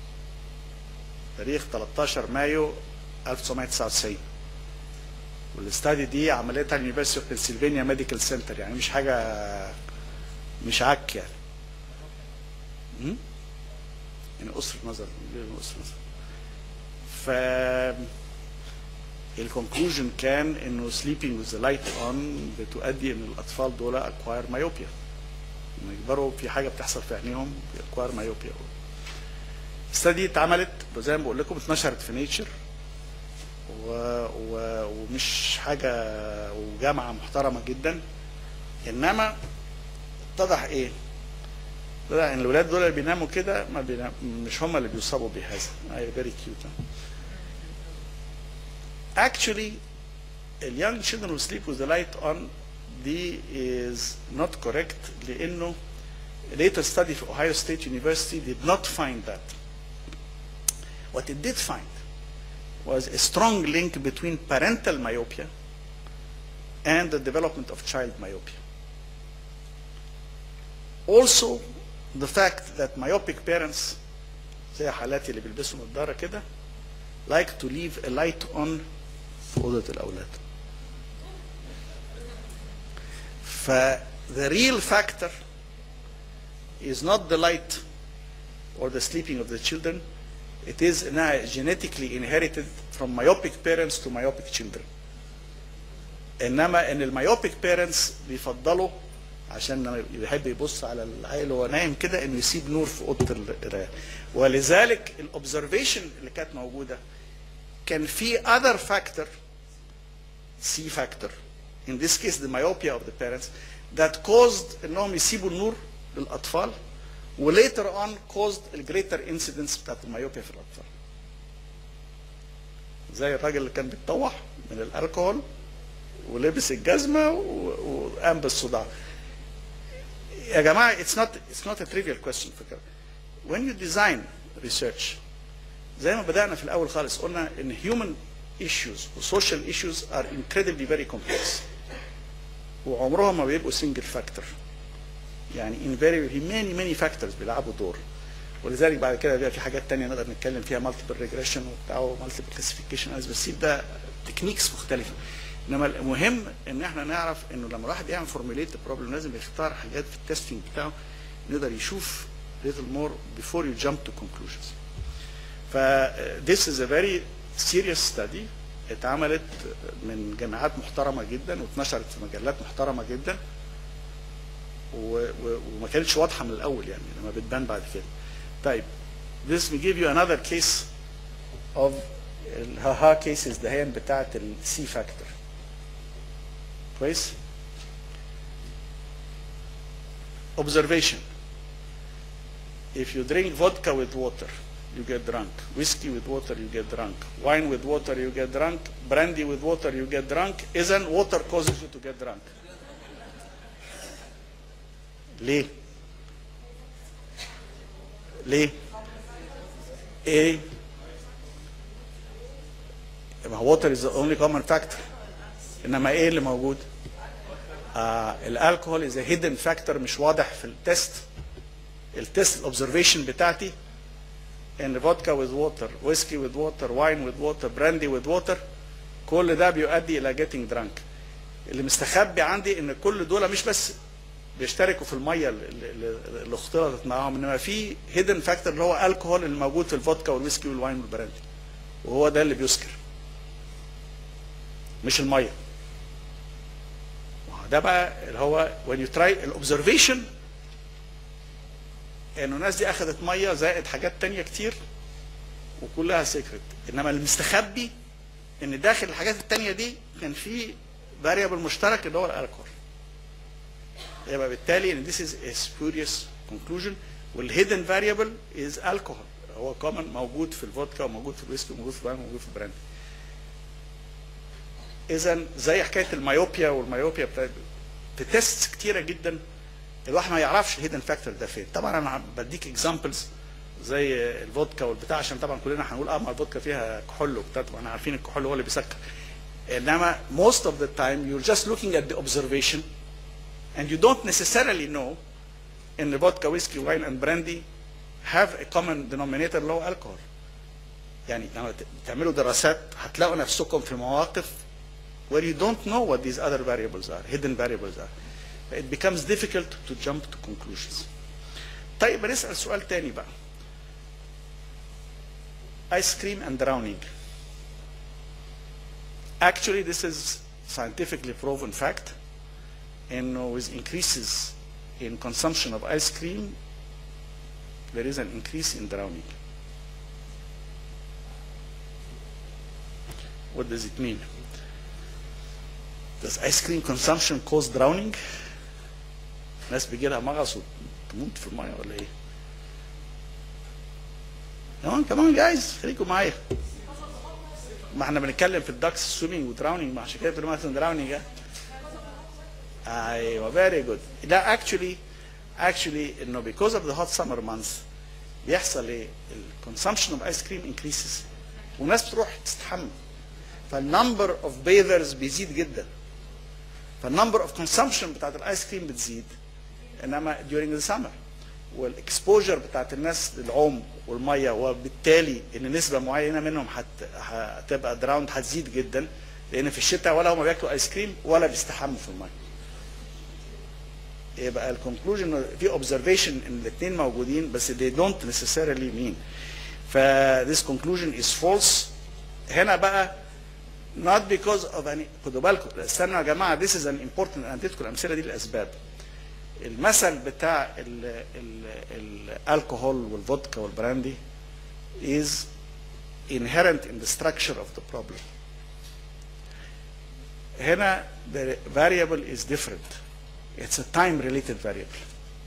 تاريخ 13 مايو 1999 والاستادي دي عملتها اليونيفرسيتي اوف بنسلفانيا ميديكال سنتر يعني مش حاجه مش عك يعني م? يعني قصر نظر من قصر نظر ف الكونكلوجن كان انه sleeping with the light on بتؤدي ان الاطفال دول acquire myopia لما يكبروا في حاجه بتحصل في عينيهم acquire myopia الاستادي اتعملت زي ما بقول لكم اتنشرت في نيتشر و... و... ومش حاجه وجامعه محترمه جدا انما اتضح ايه؟ اتضح ان الولاد دول اللي بيناموا كده ما بينام... مش هم اللي بيصابوا بهذا اي فيري كيوت actually اليونج children who sleep with the light on دي is not correct لانه later study في Ohio State University did not find that. What it did find was a strong link between parental myopia and the development of child myopia. Also, the fact that myopic parents زي حالاتي اللي بيلبسوا نظارة كده like to leave a light on في أوضة الأولاد. ف the real factor is not the light or the sleeping of the children it is انها genetically inherited from myopic parents to myopic children انما ان الميوبيك بيرنتس بيفضلوا عشان لما يحب يبص على العيل وهو نايم كده انه يسيب نور في اوضه القرايه ولذلك الاوبزرفيشن اللي كانت موجوده كان في other factor C factor in this case the myopia of the parents that caused انهم يسيبوا النور للاطفال وليتر اون caused الجريتر انسيدنس بتاعت الميوبيا في الاطفال زي الراجل اللي كان بيتطوح من الالكوهول ولبس الجزمه و- وقام بالصداع يا جماعه it's not it's not a trivial question فكرة when you design research زي ما بدأنا في الأول خالص قلنا إن human issues و social issues are incredibly very complex وعمرهم ما بيبقوا single factor يعني invariably many many factors بيلعبوا دور ولذلك بعد كده بيبقى في حاجات تانية نقدر نتكلم فيها multiple regression وبتاع و multiple classification analysis بس ده تكنيكس مختلفة انما المهم ان احنا نعرف انه لما الواحد يعمل فورميليت بروبلم لازم يختار حاجات في التستنج بتاعه نقدر يشوف little more before you jump to conclusions. ف this is a very serious study اتعملت من جامعات محترمة جدا واتنشرت في مجلات محترمة جدا و- و- وما كانتش واضحة من الأول يعني لما بتبان بعد كده. طيب this will give you another case of الهاها كيسز دهيا بتاعت السي فاكتور. كويس؟ observation if you drink vodka with water you get drunk whiskey with water you get drunk wine with water you get drunk brandy with water you get drunk isn't water causes you to get drunk ليه ليه ايه ما هو water is the only common factor انما ايه اللي موجود آه الالكوهول is a hidden factor مش واضح في التست التست الاوبزرفيشن بتاعتي ان فودكا with water whiskey with water wine with water brandy with water كل ده بيؤدي الى getting drunk اللي مستخبي عندي ان كل دول مش بس بيشتركوا في الميه اللي- اللي اللي اختلطت معاهم انما في هيدن فاكتور اللي هو الكحول اللي موجود في الفودكا والويسكي والواين والبراندي وهو ده اللي بيسكر مش الميه وده بقى اللي هو when you try الاوبزرفيشن انه الناس دي اخذت ميه زائد حاجات تانية كتير وكلها سيكريت انما المستخبي ان داخل الحاجات التانية دي كان في فاريبل مشترك اللي هو الالكحول يبقى بالتالي ان this is a spurious conclusion والهيدن فاريبل از الكحول هو كومن موجود في الفودكا وموجود في الويسكي وموجود في الواين وموجود في البراندي اذا زي حكايه الميوبيا والميوبيا بتاعت في تيست كتيره جدا الواحد ما يعرفش الهيدن فاكتور ده فين طبعا انا بديك اكزامبلز زي الفودكا والبتاع عشان طبعا كلنا هنقول اه ما الفودكا فيها كحول وبتاع طبعا احنا عارفين الكحول هو اللي بيسكر انما most of the time you're just looking at the observation and you don't necessarily know ان vodka, whiskey, wine and brandy have a common denominator اللي هو alcohol. يعني لما تعملوا دراسات هتلاقوا نفسكم في مواقف where you don't know what these other variables are, hidden variables are. It becomes difficult to jump to conclusions. طيب نسأل سؤال تاني بقى. Ice cream and drowning. Actually, this is scientifically proven fact. And with increases in consumption of ice cream, there is an increase in drowning. What does it mean? Does ice cream consumption cause drowning? ناس بيجي لها مغص وتموت في الميه ولا ايه؟ كمان كمان جايز خليكم معايا ما احنا بنتكلم في الدكس سويمنج ودراونينج ما عشان كده بتقول مثلا دراونينج ايوه فيري جود لا اكشولي اكشولي انه because of the hot summer months بيحصل ايه؟ الكونسامشن اوف ايس كريم انكريسز والناس بتروح تستحمى فالنمبر اوف بيذرز بيزيد جدا فالنمبر اوف كونسامشن بتاعت الايس كريم بتزيد انما during the summer والاكسبوجر بتاعت الناس للعوم والميه وبالتالي ان نسبه معينه منهم هت... هتبقى دراوند هتزيد جدا لان في الشتاء ولا هم بياكلوا ايس كريم ولا بيستحموا في الميه. يبقى الكونكلوجن في اوبزرفيشن ان الاثنين موجودين بس they don't necessarily mean ف this conclusion is false هنا بقى not because of any خدوا بالكم استنوا يا جماعه this is an important انا اديتكم الامثله دي لاسباب المثل بتاع ال ال الكحول والفودكا والبراندي is inherent in the structure of the problem. هنا the variable is different. It's a time related variable.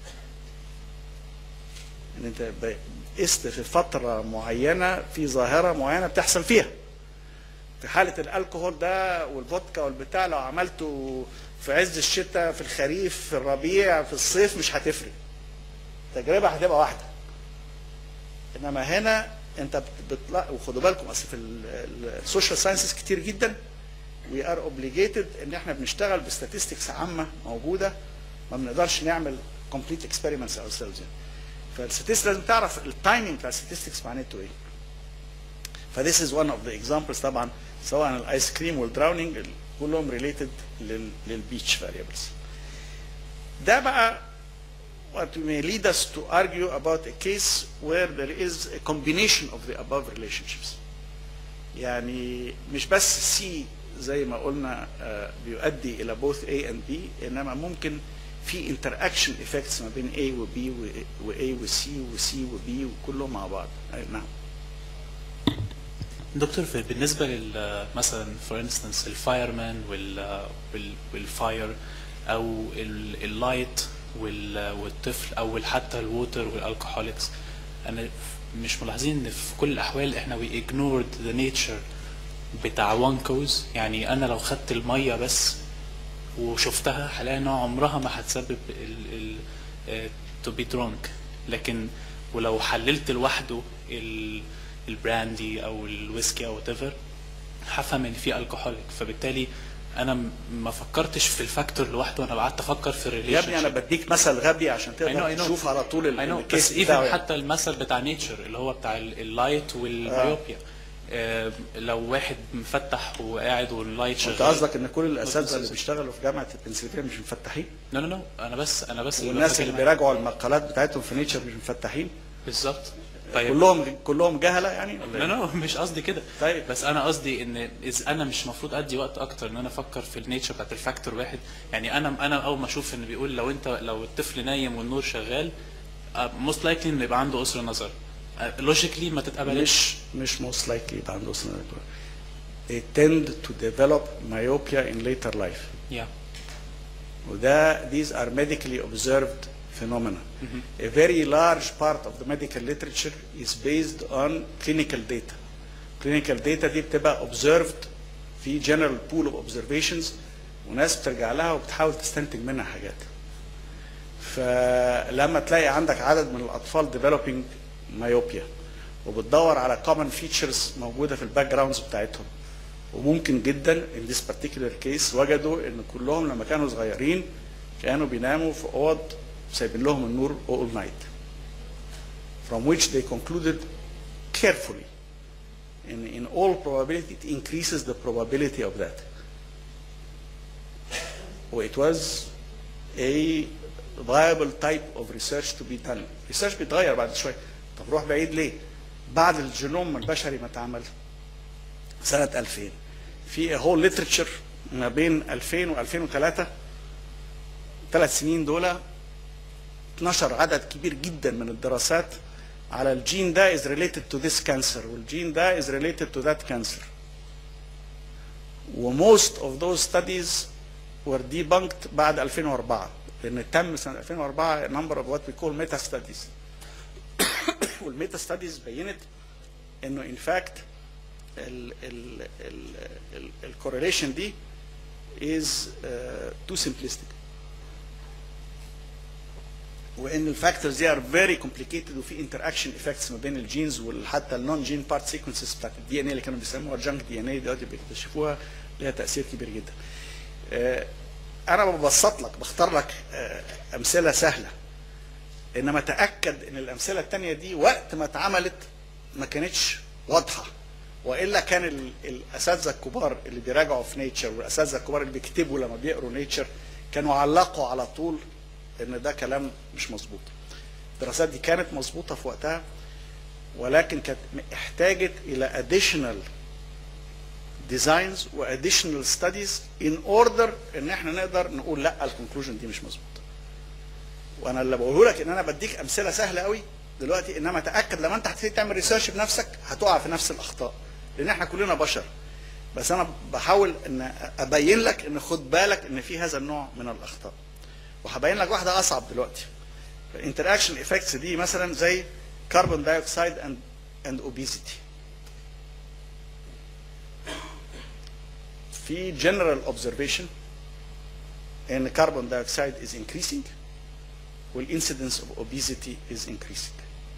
ان انت قست في فتره معينه في ظاهره معينه بتحصل فيها. في حاله الالكحول ده والفودكا والبتاع لو عملته في عز الشتاء في الخريف في الربيع في الصيف مش هتفرق التجربه هتبقى واحده انما هنا انت بتطلع وخدوا بالكم اصل في السوشيال ساينسز كتير جدا وي ار اوبليجيتد ان احنا بنشتغل بستاتستكس عامه موجوده ما بنقدرش نعمل كومبليت اكسبيرمنتس اور سيلز فالستاتستكس لازم تعرف التايمنج بتاع الستاتستكس معناته ايه فذيس از ون اوف ذا اكزامبلز طبعا سواء الايس كريم والدراونينج كلهم ريليتد للبيتش فاريبلز ده بقى what may lead us to argue about a case where there is a combination of the above relationships يعني مش بس C زي ما قلنا uh, بيؤدي الى both A and B انما ممكن في interaction effects ما بين A و B و A و C و C و B وكلهم مع بعض نعم دكتور في بالنسبه لل مثلا فور انستنس الفايرمان والفاير او اللايت والطفل او حتى الووتر والالكحوليكس انا مش ملاحظين ان في كل الاحوال احنا وي اجنورد ذا نيتشر بتاع وان كوز يعني انا لو خدت الميه بس وشفتها هلاقي انها عمرها ما هتسبب تو بي درونك لكن ولو حللت لوحده البراندي او الويسكي او whatever هفهم ان في الكحوليك فبالتالي انا ما فكرتش في الفاكتور لوحده انا قعدت افكر في الريليشن يا ابني انا بديك مثل غبي عشان تقدر تشوف على طول الكيس بس ايفن حتى المثل بتاع نيتشر اللي هو بتاع اللايت والميوبيا آه لو واحد مفتح وقاعد واللايت شغال انت قصدك ان كل الاساتذه اللي بيشتغلوا في جامعه البنسلفانيا مش مفتحين؟ لا لا لا انا بس انا بس والناس اللي بيراجعوا المقالات بتاعتهم في نيتشر مش مفتحين؟ بالظبط طيب كلهم كلهم جهله يعني لا لا مش قصدي كده طيب بس انا قصدي ان اذا انا مش المفروض ادي وقت اكتر ان انا افكر في النيتشر بتاعت الفاكتور واحد يعني انا انا اول ما اشوف ان بيقول لو انت لو الطفل نايم والنور شغال موست لايكلي انه يبقى عنده قصر نظر لوجيكلي ما تتقبلش مش مش موست لايكلي يبقى عنده قصر نظر they tend to develop myopia in later life yeah وده these are medically observed phenomena. A very large part of the medical literature is based on clinical data. Clinical data دي بتبقى observed في general pool of observations وناس بترجع لها وبتحاول تستنتج منها حاجات. فلما تلاقي عندك عدد من الاطفال developing myopia وبتدور على common features موجوده في الباك جراوندز بتاعتهم وممكن جدا in this particular case وجدوا ان كلهم لما كانوا صغيرين كانوا بيناموا في اوض سايبين لهم النور all night from which they concluded carefully in, in all probability it increases the probability of that it was a viable type of research to be done research بيتغير بعد شويه طب روح بعيد ليه بعد الجينوم البشري ما اتعمل سنه 2000 في whole literature ما بين 2000 و 2003 ثلاث سنين دول اتنشر عدد كبير جدا من الدراسات على الجين ده is related to this cancer والجين ده is related to that cancer وموست of those studies were debunked بعد 2004 لان تم سنه 2004 number of what we call meta studies والميتا ستاديز بينت انه ان فاكت الكورليشن دي is uh, too simplistic وان الفاكتورز دي ار فيري كومبليكيتد وفي انتر اكشن افكتس ما بين الجينز وحتى النون جين بارت سيكونسز بتاعت الدي ان اي اللي كانوا بيسموها جانك دي ان اي دلوقتي بيكتشفوها ليها تاثير كبير جدا. uh, انا ببسط لك بختار لك uh, امثله سهله انما تاكد ان الامثله الثانيه دي وقت ما اتعملت ما كانتش واضحه والا كان ال- الاساتذه الكبار اللي بيراجعوا في نيتشر والاساتذه الكبار اللي بيكتبوا لما بيقروا نيتشر كانوا علقوا على طول ان ده كلام مش مظبوط الدراسات دي كانت مظبوطه في وقتها ولكن كانت احتاجت الى additional designs و additional studies in order ان احنا نقدر نقول لا الكونكلوجن دي مش مظبوطه وانا اللي بقوله لك ان انا بديك امثله سهله قوي دلوقتي انما تاكد لما انت هتبتدي تعمل ريسيرش بنفسك هتقع في نفس الاخطاء لان احنا كلنا بشر بس انا بحاول ان ابين لك ان خد بالك ان في هذا النوع من الاخطاء وهبين لك واحده اصعب دلوقتي الانتراكشن افكتس دي مثلا زي كربون دايوكسيد اند اند اوبيزيتي في جنرال اوبزرفيشن ان كربون دايوكسيد is increasing والincidence of obesity is increasing.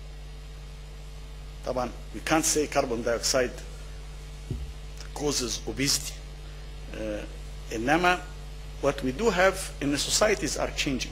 طبعا we can't say carbon dioxide causes obesity. Uh, انما what we do have in the societies are changing.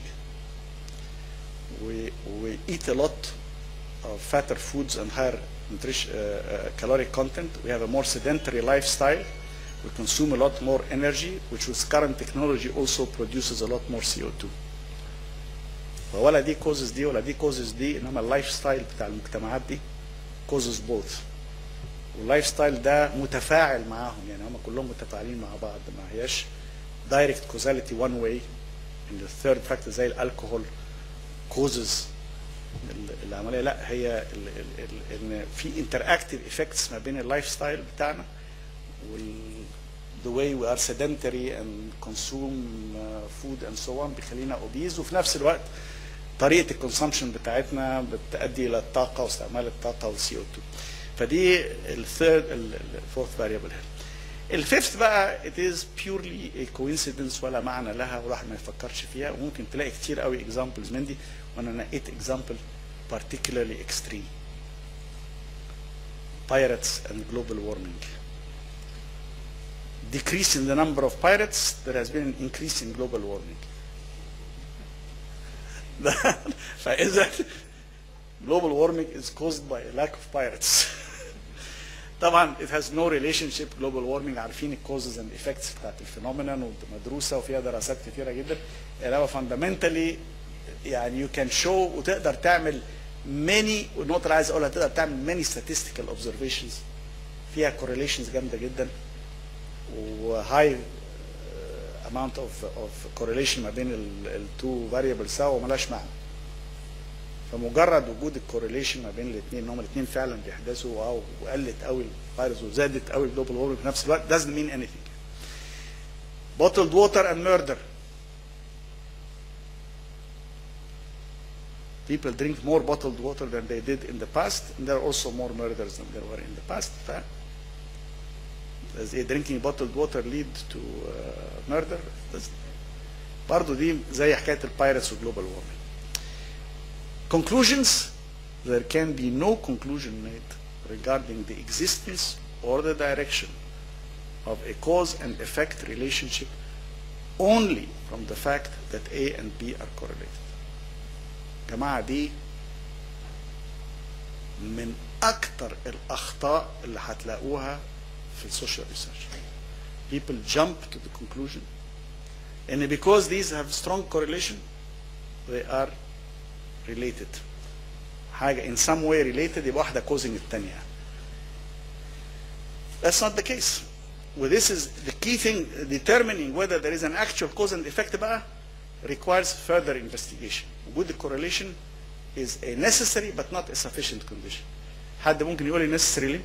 We, we eat a lot of fatter foods and higher nutrition, uh, uh, caloric content. We have a more sedentary lifestyle. We consume a lot more energy, which with current technology also produces a lot more CO2. ولا دي كوزز دي ولا دي كوزز دي انما اللايف ستايل بتاع المجتمعات دي كوزز بوث واللايف ستايل ده متفاعل معاهم يعني هم كلهم متفاعلين مع بعض ما هياش دايركت كوزاليتي وان واي ان الثيرد فاكتور زي الكحول كوزز العمليه لا هي ال ال ال ان في انتر اكتيف افكتس ما بين اللايف ستايل بتاعنا وال the way we are sedentary and consume uh, food and so on بيخلينا obese وفي نفس الوقت طريقه الكونسومشن بتاعتنا بتؤدي الى الطاقه واستعمال الطاقه والسي او 2 فدي الثيرد الفورث فاريبل هنا الفيفث بقى it is purely a coincidence ولا معنى لها والواحد ما يفكرش فيها وممكن تلاقي كتير قوي examples من دي وانا نقيت example particularly extreme pirates and global warming decrease in the number of pirates there has been an increase in global warming فاذا global warming is caused by a lack of pirates طبعا it has no relationship global warming عارفين الكوزز and effects بتاعت الفينومينون ومدروسه وفيها دراسات كثيره جدا انما fundamentally يعني you can show وتقدر تعمل many والنقطه اللي عايز اقولها تقدر تعمل many statistical observations فيها correlations جامده جدا وهاي amount of of correlation ما بين التو variables سوا وملاش معنى فمجرد وجود الكورليشن ما بين الاثنين ان هم الاثنين فعلا بيحدثوا واو وقلت قوي الفيروس وزادت قوي الجلوبال وورمنج في نفس الوقت doesn't mean anything. Bottled water and murder. people drink more bottled water than they did in the past and there are also more murders than there were in the past ف does a drinking bottled water lead to uh, murder Does- برضه دي زي حكايه البايرتس والجلوبال وارمنج conclusions there can be no conclusion made regarding the existence or the direction of a cause and effect relationship only from the fact that A and B are correlated. جماعة دي من أكتر الأخطاء اللي هتلاقوها في السوشيال ريسيرش. People jump to the conclusion and because these have strong correlation they are related. حاجة in some way related يبقى واحدة causing التانية. That's not the case. Well, this is the key thing determining whether there is an actual cause and effect بقى requires further investigation. وجود الcorrelation is a necessary but not a sufficient condition. حد ممكن يقول لي necessarily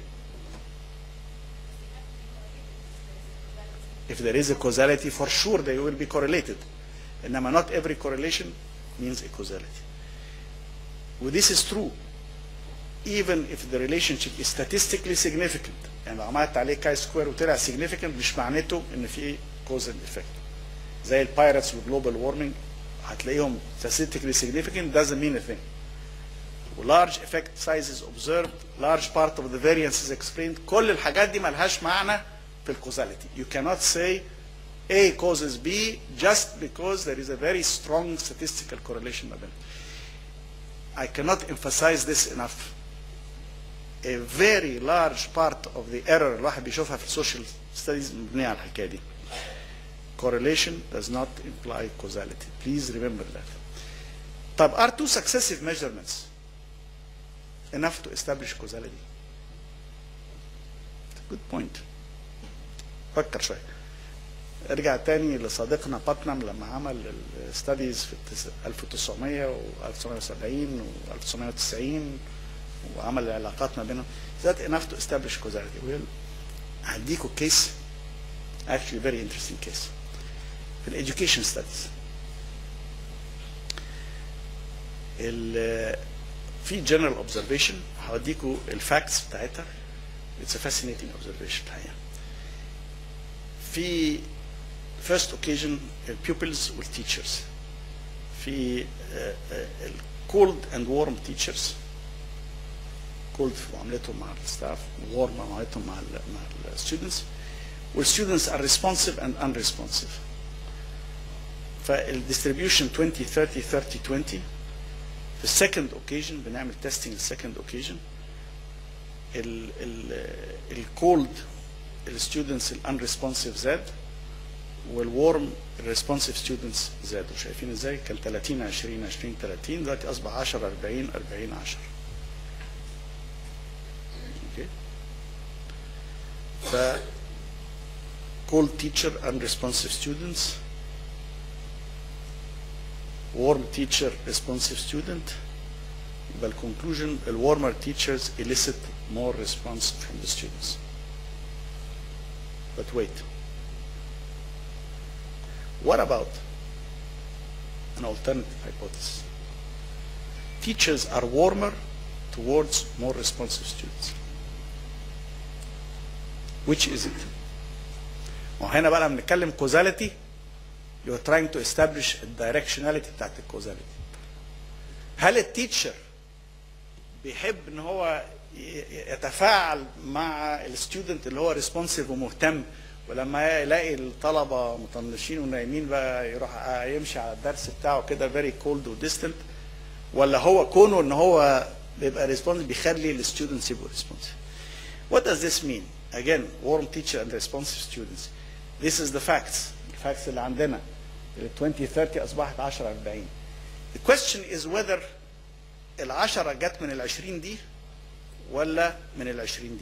if there is a causality for sure they will be correlated. إنما not every correlation means a causality. Well, this is true even if the relationship is statistically significant يعني لو عملت عليه كاي سكوير وطلع significant مش معناته ان في cause and effect زي البايرتس والجلوبال وارمنج هتلاقيهم statistically significant doesn't mean a thing large effect sizes observed large part of the variance is explained كل الحاجات دي ملهاش معنى في الكوزاليتي you cannot say A causes B just because there is a very strong statistical correlation ما بينهم I cannot emphasize this enough a very large part of the error الواحد بيشوفها في السوشيال ستاديز مبنية على الحكاية دي. Correlation does not imply causality. Please remember that. طب are two successive measurements enough to establish causality? Good point. فكر شوية. ارجع تاني لصديقنا باتنام لما عمل الستاديز في التس- 1900 و 1970 و 1990 وعمل العلاقات ما بينهم that enough to establish causality well هديكوا كيس actually very interesting case في education studies ال في general observation هوديكوا الفاكتس بتاعتها it's a fascinating observation الحقيقة في first occasion البيوبلز والتيتشرز في الكولد اند warm teachers كولد في معاملتهم مع الستاف وورم في معاملتهم مع ال مع الستودنتس والستودنتس are responsive and unresponsive فالديستريبيوشن 20 30 30 20 في السكند اوكيجن بنعمل تيستنج السكند اوكيجن الكولد الستودنتس الانريسبونسيف زاد والورم الريسبونسيف ستودنتس زادوا شايفين ازاي كان 30 20 20 30 دلوقتي اصبح 10 40 40 10 اوكي ف cold teacher unresponsive students warm teacher responsive student يبقى الكونكلوجن الورمر teachers elicit more response from the students but wait what about an alternative hypothesis teachers are warmer towards more responsive students which is it وهنا بقى لما بنتكلم causality you're trying to establish the directionality بتاعت الكوزاليتي هل التيتشر بيحب ان هو ي- يتفاعل مع الستودنت اللي هو ريسبونسيف ومهتم ولما يلاقي الطلبه مطنشين ونايمين بقى يروح يمشي على الدرس بتاعه كده فيري كولد وديستنت ولا هو كونه ان هو بيبقى ريسبونسيف بيخلي الستودنتس يبقوا ريسبونسيف What does this mean? Again, warm teacher and responsive students. This is the facts. الفاكتس اللي عندنا. ال 20 30 اصبحت 10 40. The question is whether ال 10 جت من ال 20 دي ولا من ال 20 دي.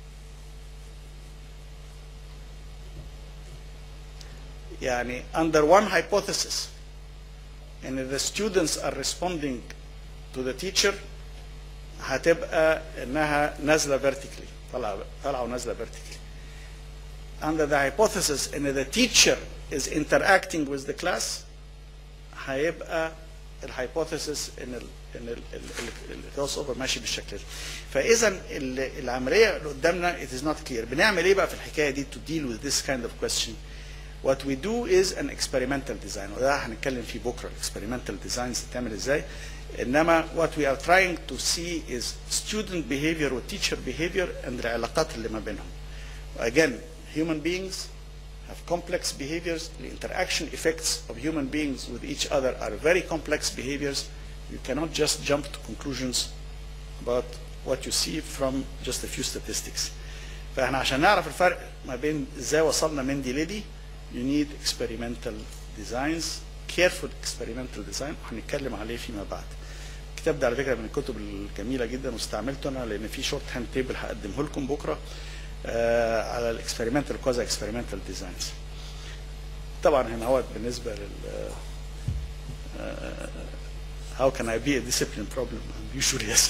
يعني under one hypothesis ان the students are responding to the teacher هتبقى انها نازله vertically طالعه طالعه ونازله vertically. Under the hypothesis ان the teacher is interacting with the class هيبقى الهايبوثيسيس ان ال ان الكروس اوفر ماشي بالشكل ده فاذا ال- العمليه اللي قدامنا it is not clear بنعمل ايه بقى في الحكايه دي to deal with this kind of question what we do is an experimental design وده هنتكلم فيه بكره experimental designs تعمل ازاي انما what we are trying to see is student behavior و teacher behavior and العلاقات اللي ما بينهم again human beings have complex behaviors. The interaction effects of human beings with each other are very complex behaviors. You cannot just jump to conclusions about what you see from just a few statistics. فاحنا عشان نعرف الفرق ما بين ازاي وصلنا من دي لدي you need experimental designs careful experimental design وهنتكلم عليه فيما بعد. الكتاب ده على فكره من الكتب الجميله جدا واستعملته انا لان في شورت هاند تيبل هقدمه لكم بكره آه، على الاكسبيرمنتال كوزا اكسبيرمنتال ديزاينز طبعا هنا هو بالنسبه لل آه، how can I be a discipline problem I'm usually yes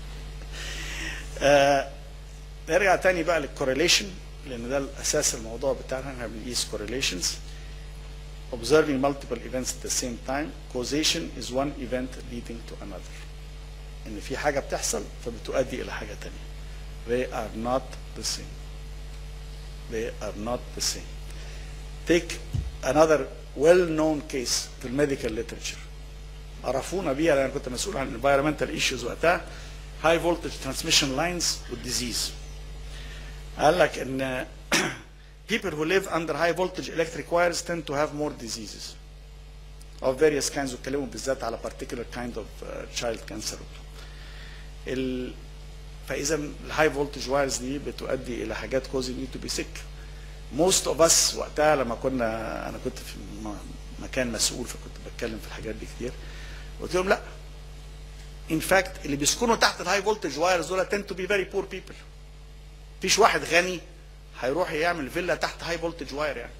آه، نرجع تاني بقى للكورليشن لان ده الاساس الموضوع بتاعنا احنا بنقيس correlations observing multiple events at the same time causation is one event leading to another ان في حاجه بتحصل فبتؤدي الى حاجه تانية they are not the same they are not the same take another well-known case في الميديكال literature عرفونا بيها لان انا كنت مسؤول عن environmental issues وقتها high voltage transmission lines والديزيز قال لك ان people who live under high voltage electric wires tend to have more diseases of various kinds واتكلموا بالذات على particular kind of uh, child cancer ال... فاذا الهاي فولتج وايرز دي بتؤدي الى حاجات causing you to be sick most of us وقتها لما كنا انا كنت في م- مكان مسؤول فكنت بتكلم في الحاجات دي كتير قلت لهم لا in fact اللي بيسكنوا تحت الهاي فولتج وايرز دول tend to be very poor people مفيش واحد غني هيروح يعمل فيلا تحت هاي فولتج واير يعني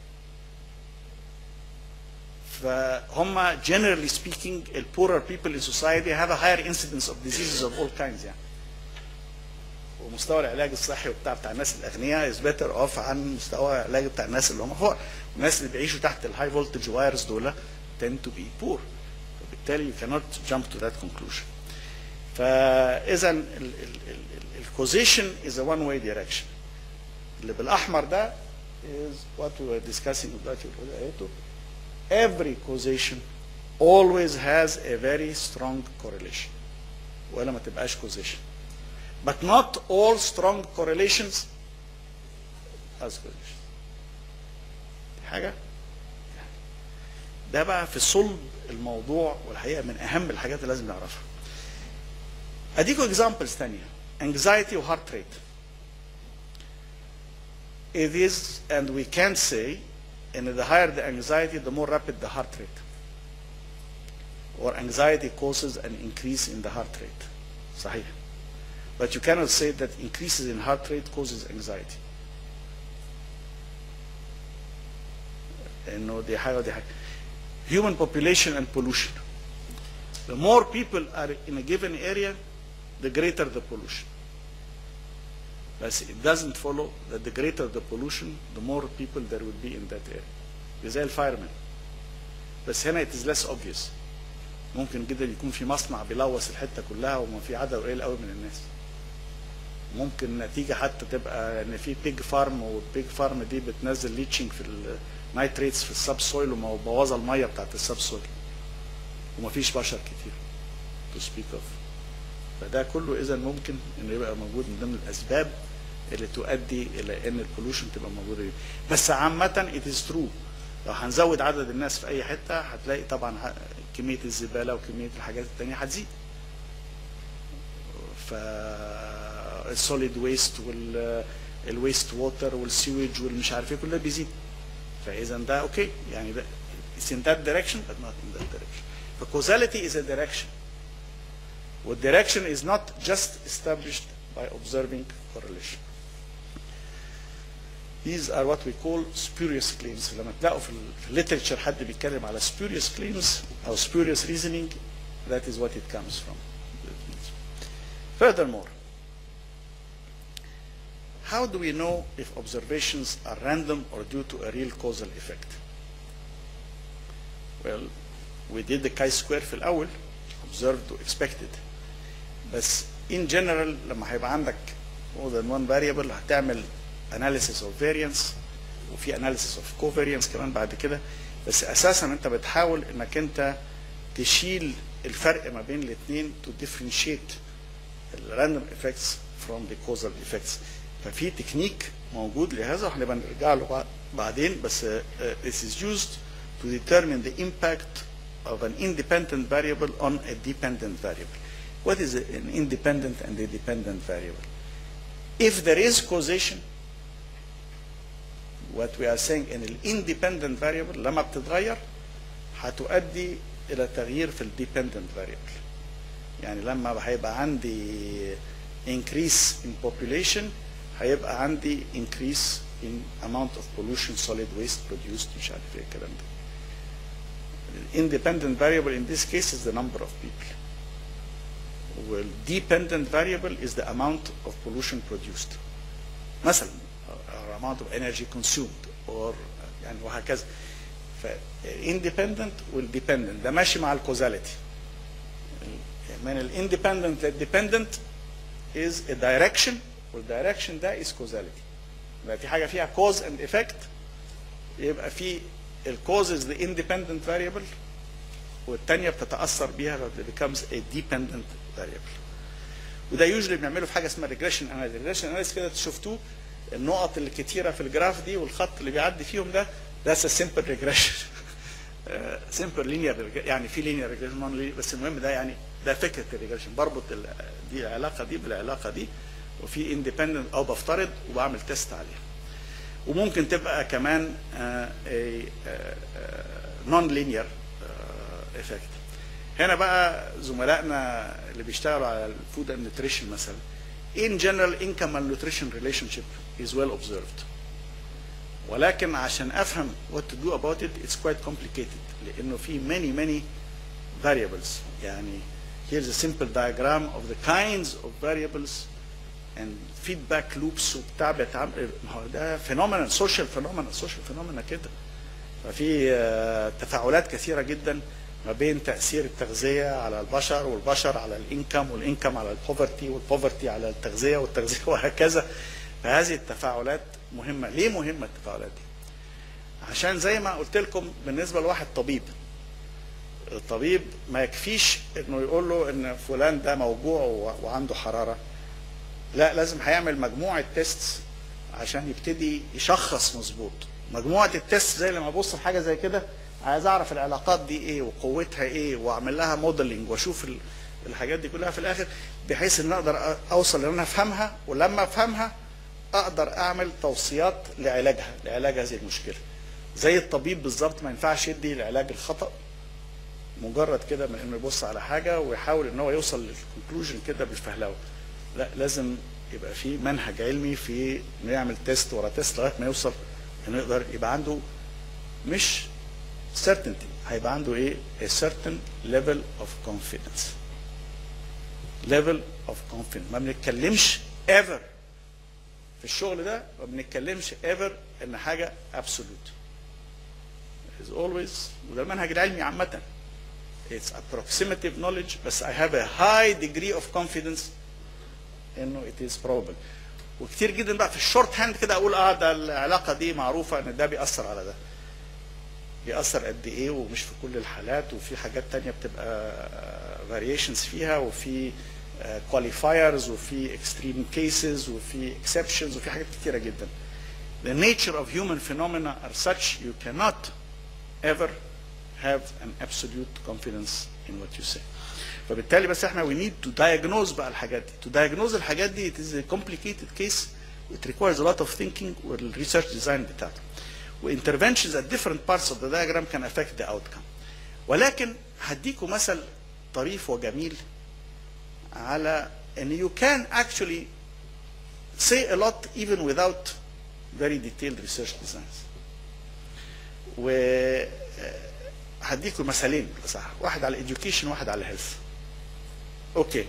فهم generally speaking the poorer people in society have a higher incidence of diseases of all kinds يعني ومستوى العلاج الصحي وبتاع بتاع الناس الاغنياء is better off عن مستوى العلاج بتاع الناس اللي هم فوق الناس اللي بيعيشوا تحت الهاي فولتج وايرز دول tend to be poor فبالتالي you cannot jump to that conclusion فاذا الكوزيشن is a one way direction اللي بالاحمر ده is what we were discussing دلوقتي واللي قريته every causation always has a very strong correlation ولا ما تبقاش causation but not all strong correlations has correlation حاجة ده بقى في صلب الموضوع والحقيقة من أهم الحاجات اللي لازم نعرفها أديكم examples تانية anxiety و heart rate it is and we can say and the higher the anxiety the more rapid the heart rate or anxiety causes an increase in the heart rate صحيح but you cannot say that increases in heart rate causes anxiety انه دي حاجه ودي حاجه human population and pollution the more people are in a given area the greater the pollution بس it doesn't follow that the greater the pollution the more people there will be in that area دي زي الفايرمان بس هنا it is less obvious ممكن جدا يكون في مصنع بيلوث الحته كلها وما في عدد قليل قوي من الناس ممكن النتيجه حتى تبقى ان في بيج فارم والبيج فارم دي بتنزل ليتشنج في النايتريتس في السب سويل ومبوظه الميه بتاعت السب سويل ومفيش بشر كتير تو سبيك اوف فده كله اذا ممكن انه يبقى موجود من ضمن الاسباب اللي تؤدي الى ان البولوشن تبقى موجوده دي. بس عامه ات از ترو لو هنزود عدد الناس في اي حته هتلاقي طبعا ه- كميه الزباله وكميه الحاجات التانيه هتزيد ف السوليد ويست والويست ووتر والسيوج والمش عارف ايه كل ده بيزيد فاذا ده اوكي يعني ده it's in that direction but not in that direction فcausality is a direction والdirection is not just established by observing correlation These are what we call spurious claims لما تلاقوا في الليترشر حد بيتكلم على spurious claims او spurious reasoning that is what it comes from Furthermore, how do we know if observations are random or due to a real causal effect? Well, we did the chi-square في الأول observed و expected بس in general لما هيبقى عندك more than one variable هتعمل analysis of variance وفي analysis of covariance كمان بعد كده بس اساسا انت بتحاول انك انت تشيل الفرق ما بين الاثنين to differentiate ال random effects from the causal effects ففي تكنيك موجود لهذا وهنبقى نرجع له بعد- بعدين بس uh, this is used to determine the impact of an independent variable on a dependent variable. What is an independent and a dependent variable? If there is causation, what we are saying in an independent variable لما بتتغير هتؤدي إلى تغيير في الديبندنت variable. يعني لما هيبقى عندي increase in population هيبقى عندي increase in amount of pollution solid waste produced مش عارف ايه الكلام ده. independent variable in this case is the number of people. Well, dependent variable is the amount of pollution produced. مثلا or amount of energy consumed or يعني وهكذا. ف independent والdependent ده ماشي مع الكوزاليتي. من الاندبندنت للديبندنت is a direction والdirection ده is causality. يبقى في حاجه فيها cause and effect يبقى في الكوز is the independent variable والتانية بتتأثر بيها but becomes a dependent variable. وده usually بنعمله في حاجة اسمها regression analysis. regression analysis كده شفتوه النقط اللي كتيرة في الجراف دي والخط اللي بيعدي فيهم ده that's a simple regression. آه، simple linear regression. يعني في linear regression non linear بس المهم ده يعني ده فكرة الريجريشن بربط ال- دي العلاقة دي بالعلاقة دي وفي independent او بفترض وبعمل تيست عليها. وممكن تبقى كمان نون لينير افكت هنا بقى زملائنا اللي بيشتغلوا على الفود اند نيوتريشن مثلا in general income and nutrition relationship is well observed ولكن عشان افهم what to do about it it's quite complicated لانه في many many variables يعني here's a simple diagram of the kinds of variables and feedback loops وبتاع بيتعمل ما هو ده فينومينا سوشيال فينومينا سوشيال فينومينا كده ففي آه، تفاعلات كثيره جدا ما بين تاثير التغذيه على البشر والبشر على الانكم والانكم على البوفرتي والبوفرتي على التغذيه والتغذيه وهكذا فهذه التفاعلات مهمه ليه مهمه التفاعلات دي عشان زي ما قلت لكم بالنسبه لواحد طبيب الطبيب ما يكفيش انه يقول له ان فلان ده موجوع و- وعنده حراره لا لازم هيعمل مجموعه تيست عشان يبتدي يشخص مظبوط مجموعه التيست زي لما ابص لحاجه زي كده عايز اعرف العلاقات دي ايه وقوتها ايه واعمل لها موديلنج واشوف ال- الحاجات دي كلها في الاخر بحيث ان اقدر أ- اوصل ان انا افهمها ولما افهمها اقدر اعمل توصيات لعلاجها لعلاج هذه المشكله زي الطبيب بالظبط ما ينفعش يدي العلاج الخطأ مجرد كده من انه يبص على حاجه ويحاول ان هو يوصل للكونكلوجن كده بالفهلوه لا لازم يبقى في منهج علمي في انه يعمل تيست ورا تيست لغايه ما يوصل انه يقدر يبقى عنده مش certainty هيبقى عنده ايه a certain level of confidence level of confidence ما بنتكلمش ever في الشغل ده ما بنتكلمش ever ان حاجه absolute is always وده المنهج العلمي عامه it's approximative knowledge بس I have a high degree of confidence انه it is probable وكتير جدا بقى في الشورت هاند كده اقول اه ده العلاقه دي معروفه ان ده بيأثر على ده بيأثر قد ايه ومش في كل الحالات وفي حاجات تانية بتبقى variations فيها وفي qualifiers وفي extreme cases وفي exceptions وفي حاجات كتيرة جدا. The nature of human phenomena are such you cannot ever have an absolute confidence in what you say. فبالتالي بس احنا we need to diagnose بقى الحاجات دي. To diagnose الحاجات دي it is a complicated case. It requires a lot of thinking والresearch design بتاعته. وinterventions at different parts of the diagram can affect the outcome. ولكن هديكم مثل طريف وجميل على ان you can actually say a lot even without very detailed research designs. و هديكم مثالين صح واحد على education واحد على health. اوكي.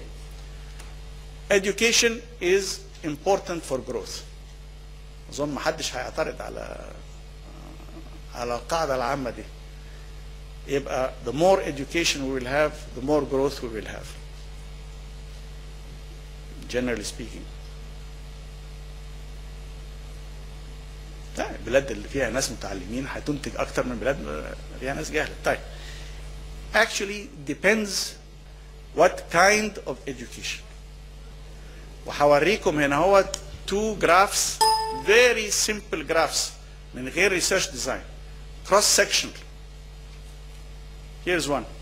Education is important for growth. اظن ما حدش هيعترض على على القاعده العامه دي. يبقى the more education we will have the more growth we will have generally speaking لا البلاد اللي فيها ناس متعلمين هتنتج اكتر من بلاد فيها ناس جاهله طيب actually depends what kind of education وهوريكم هنا هو two graphs very simple graphs من غير research design cross sectional here's one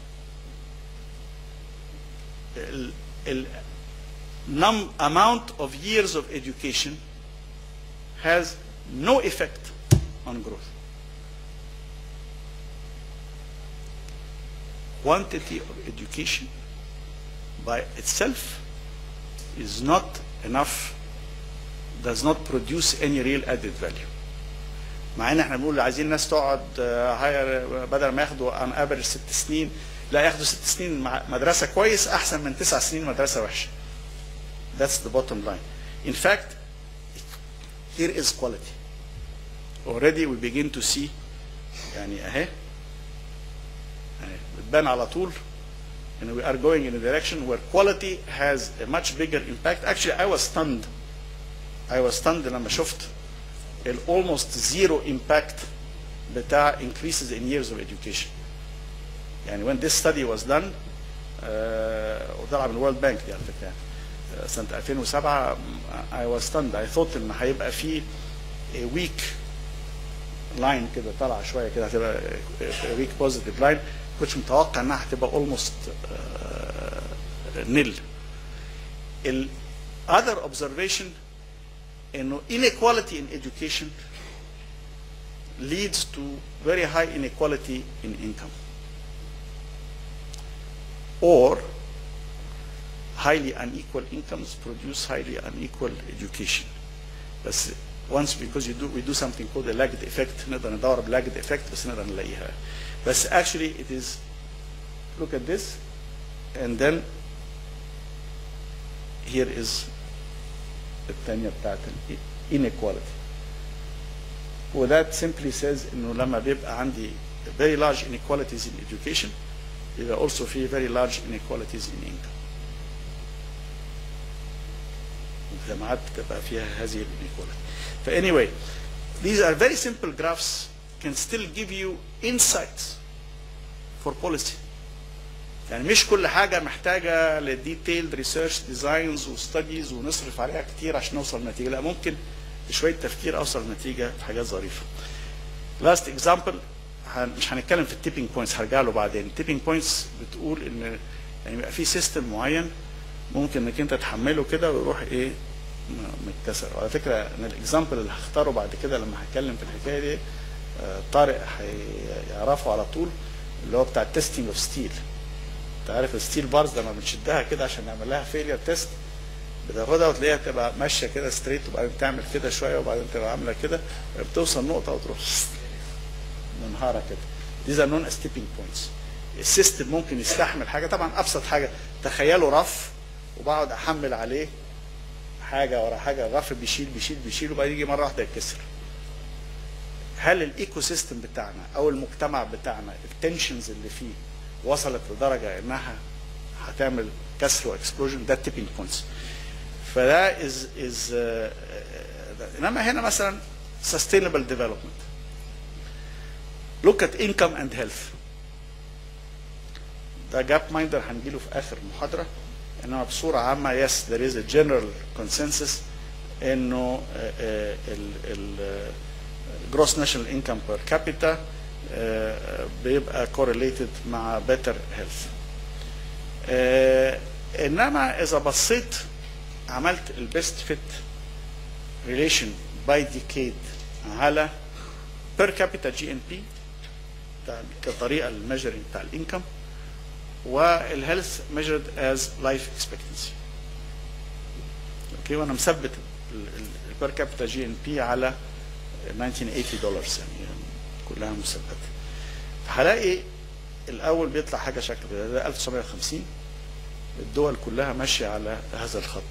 ال, ال num amount of years of education has no effect on growth. Quantity of education by itself is not enough, does not produce any real added value. مع ان احنا بنقول عايزين ناس تقعد هاير بدل ما ياخدوا عن افريج ست سنين لا ياخدوا ست سنين مع- مدرسه كويس احسن من تسع سنين مدرسه وحشه. That's the bottom line. In fact, here is quality. Already we begin to see يعني اهي اهي بتبان على طول and we are going in a direction where quality has a much bigger impact. Actually, I was stunned. I was stunned لما شفت ال almost zero impact بتاع increases in years of education. يعني when this study was done uh, وطلع من الورلد بانك دي على فكره يعني uh, سنه 2007 I was stunned. I thought ان هيبقى في a weak line كده طالعه شويه كده هتبقى a weak positive line كنتش متوقع انها هتبقى almost uh, nil. ال other observation انه inequality in education leads to very high inequality in income or highly unequal incomes produce highly unequal education بس once because you do we do something called a lagged effect نقدر ندور بلاجد effect بس نقدر نلاقيها بس actually it is look at this and then here is الثانية بتاعت ال inequality وذات simply says انه لما بيبقى عندي very large inequalities in education يبقى also في very large inequalities in income الجامعات بتبقى فيها هذه الانيكواليتي ف anyway these are very simple graphs can still give you insights for policy يعني مش كل حاجه محتاجه لديتيلد ريسيرش ديزاينز وستاديز ونصرف عليها كتير عشان نوصل لنتيجه لا ممكن بشويه تفكير اوصل لنتيجه في حاجات ظريفه لاست اكزامبل مش هنتكلم في التيبنج بوينتس هرجع له بعدين التيبنج بوينتس بتقول ان يعني يبقى في سيستم معين ممكن انك انت تحمله كده ويروح ايه م- متكسر وعلى فكره ان الاكزامبل اللي هختاره بعد كده لما هتكلم في الحكايه دي آه، طارق هيعرفه على طول اللي هو بتاع التستنج اوف ستيل انت عارف الستيل بارز لما بنشدها كده عشان نعمل لها فيلير تيست بتاخدها وتلاقيها تبقى ماشيه كده ستريت وبعدين تعمل كده شويه وبعدين تبقى عامله كده بتوصل نقطه وتروح منهاره كده these are known as tipping points السيستم ممكن يستحمل حاجه طبعا ابسط حاجه تخيلوا رف وبقعد احمل عليه حاجه ورا حاجه الرف بيشيل بيشيل بيشيل وبعدين يجي مره واحده يتكسر هل الايكو سيستم بتاعنا او المجتمع بتاعنا التنشنز اللي فيه وصلت لدرجه انها هتعمل كسر واكسبلوجن ده تيبنج بوينتس فده از از انما هنا مثلا sustainable development look at income and health ده جاب مايندر هنجيله في اخر المحاضره انما بصوره عامه yes there is a general consensus انه ال gross national income per capita آه، بيبقى correlated مع better health آه، انما اذا بصيت عملت البيست فيت ريليشن باي ديكيد على per capita جي ان بي كطريقه للميجرنج بتاع الانكم والهيلث measured as life expectancy اوكي وانا مثبت البير كابيتا جي ان بي على 1980 دولار يعني كلها مثبته هلاقي الاول بيطلع حاجه شكل كده ده 1950 الدول كلها ماشيه على هذا الخط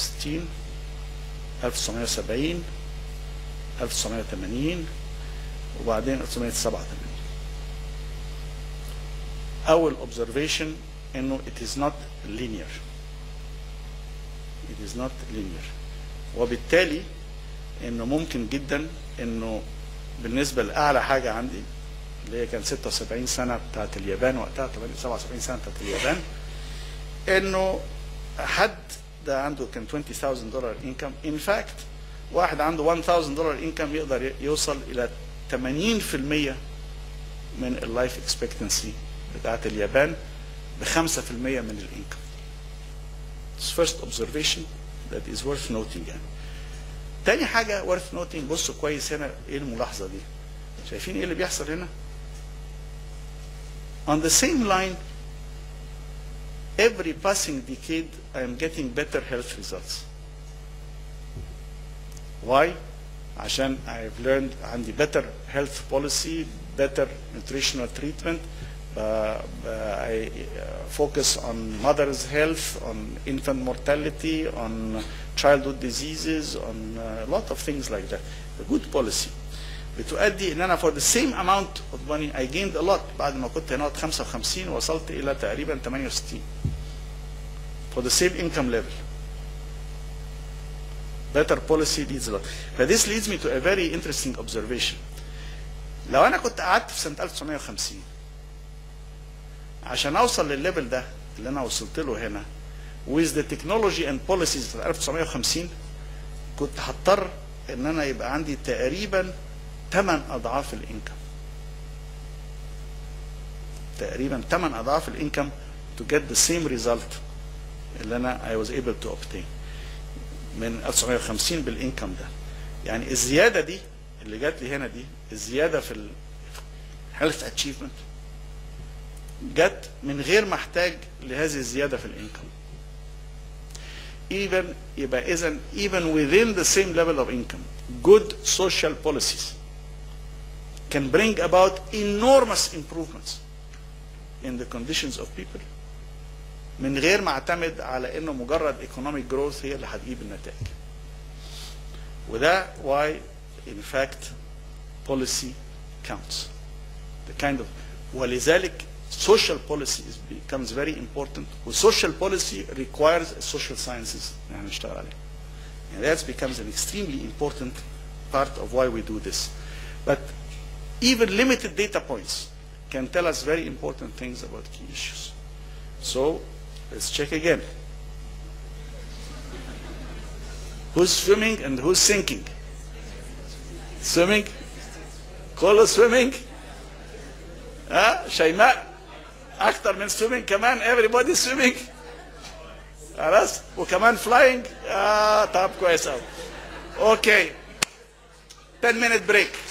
1961 1970 1980 وبعدين 1987 اول observation انه it is not linear it is not linear وبالتالي انه ممكن جدا انه بالنسبه لاعلى حاجه عندي اللي هي كان 76 سنه بتاعت اليابان وقتها 77 سنه بتاعت اليابان انه حد ده عنده كان 20000 دولار انكم ان فاكت واحد عنده 1000 دولار انكم يقدر يوصل الى 80% من اللايف اكسبكتنسي بتاعت اليابان ب 5% من الانكم. It's first observation that is worth noting يعني. تاني حاجة worth noting بصوا كويس هنا ايه الملاحظة دي. شايفين ايه اللي بيحصل هنا؟ On the same line every passing decade I am getting better health results. Why? عشان I've learned عندي better health policy, better nutritional treatment, uh, uh, I uh, focus on mother's health, on infant mortality, on childhood diseases, on a lot of things like that. A good policy. بتؤدي ان انا for the same amount of money I gained a lot بعد ما كنت هنا 55 وصلت الى تقريبا 68 for the same income level. Better policy leads a lot. But this leads me to a very interesting observation. لو انا كنت قعدت في سنه 1950 عشان اوصل للليفل ده اللي انا وصلت له هنا with the technology and policies بتاعت 1950 كنت هضطر ان انا يبقى عندي تقريبا 8 اضعاف الانكم تقريبا 8 اضعاف الانكم to get the same result اللي انا I was able to obtain من 1950 بالانكم ده يعني الزياده دي اللي جات لي هنا دي الزياده في ال health achievement جت من غير ما احتاج لهذه الزياده في الانكم even يبقى اذا even within the same level of income good social policies can bring about enormous improvements in the conditions of people من غير ما اعتمد على انه مجرد economic growth هي اللي هتجيب النتائج وده why in fact policy counts the kind of ولذلك social policy is, becomes very important و social policy requires social sciences يعني نشتغل عليه and that becomes an extremely important part of why we do this but even limited data points can tell us very important things about key issues so let's check again who's swimming and who's sinking swimming كله swimming ها شيماء اكتر من swimming كمان everybody swimming خلاص وكمان flying اه طب كويس قوي اوكي 10 minute break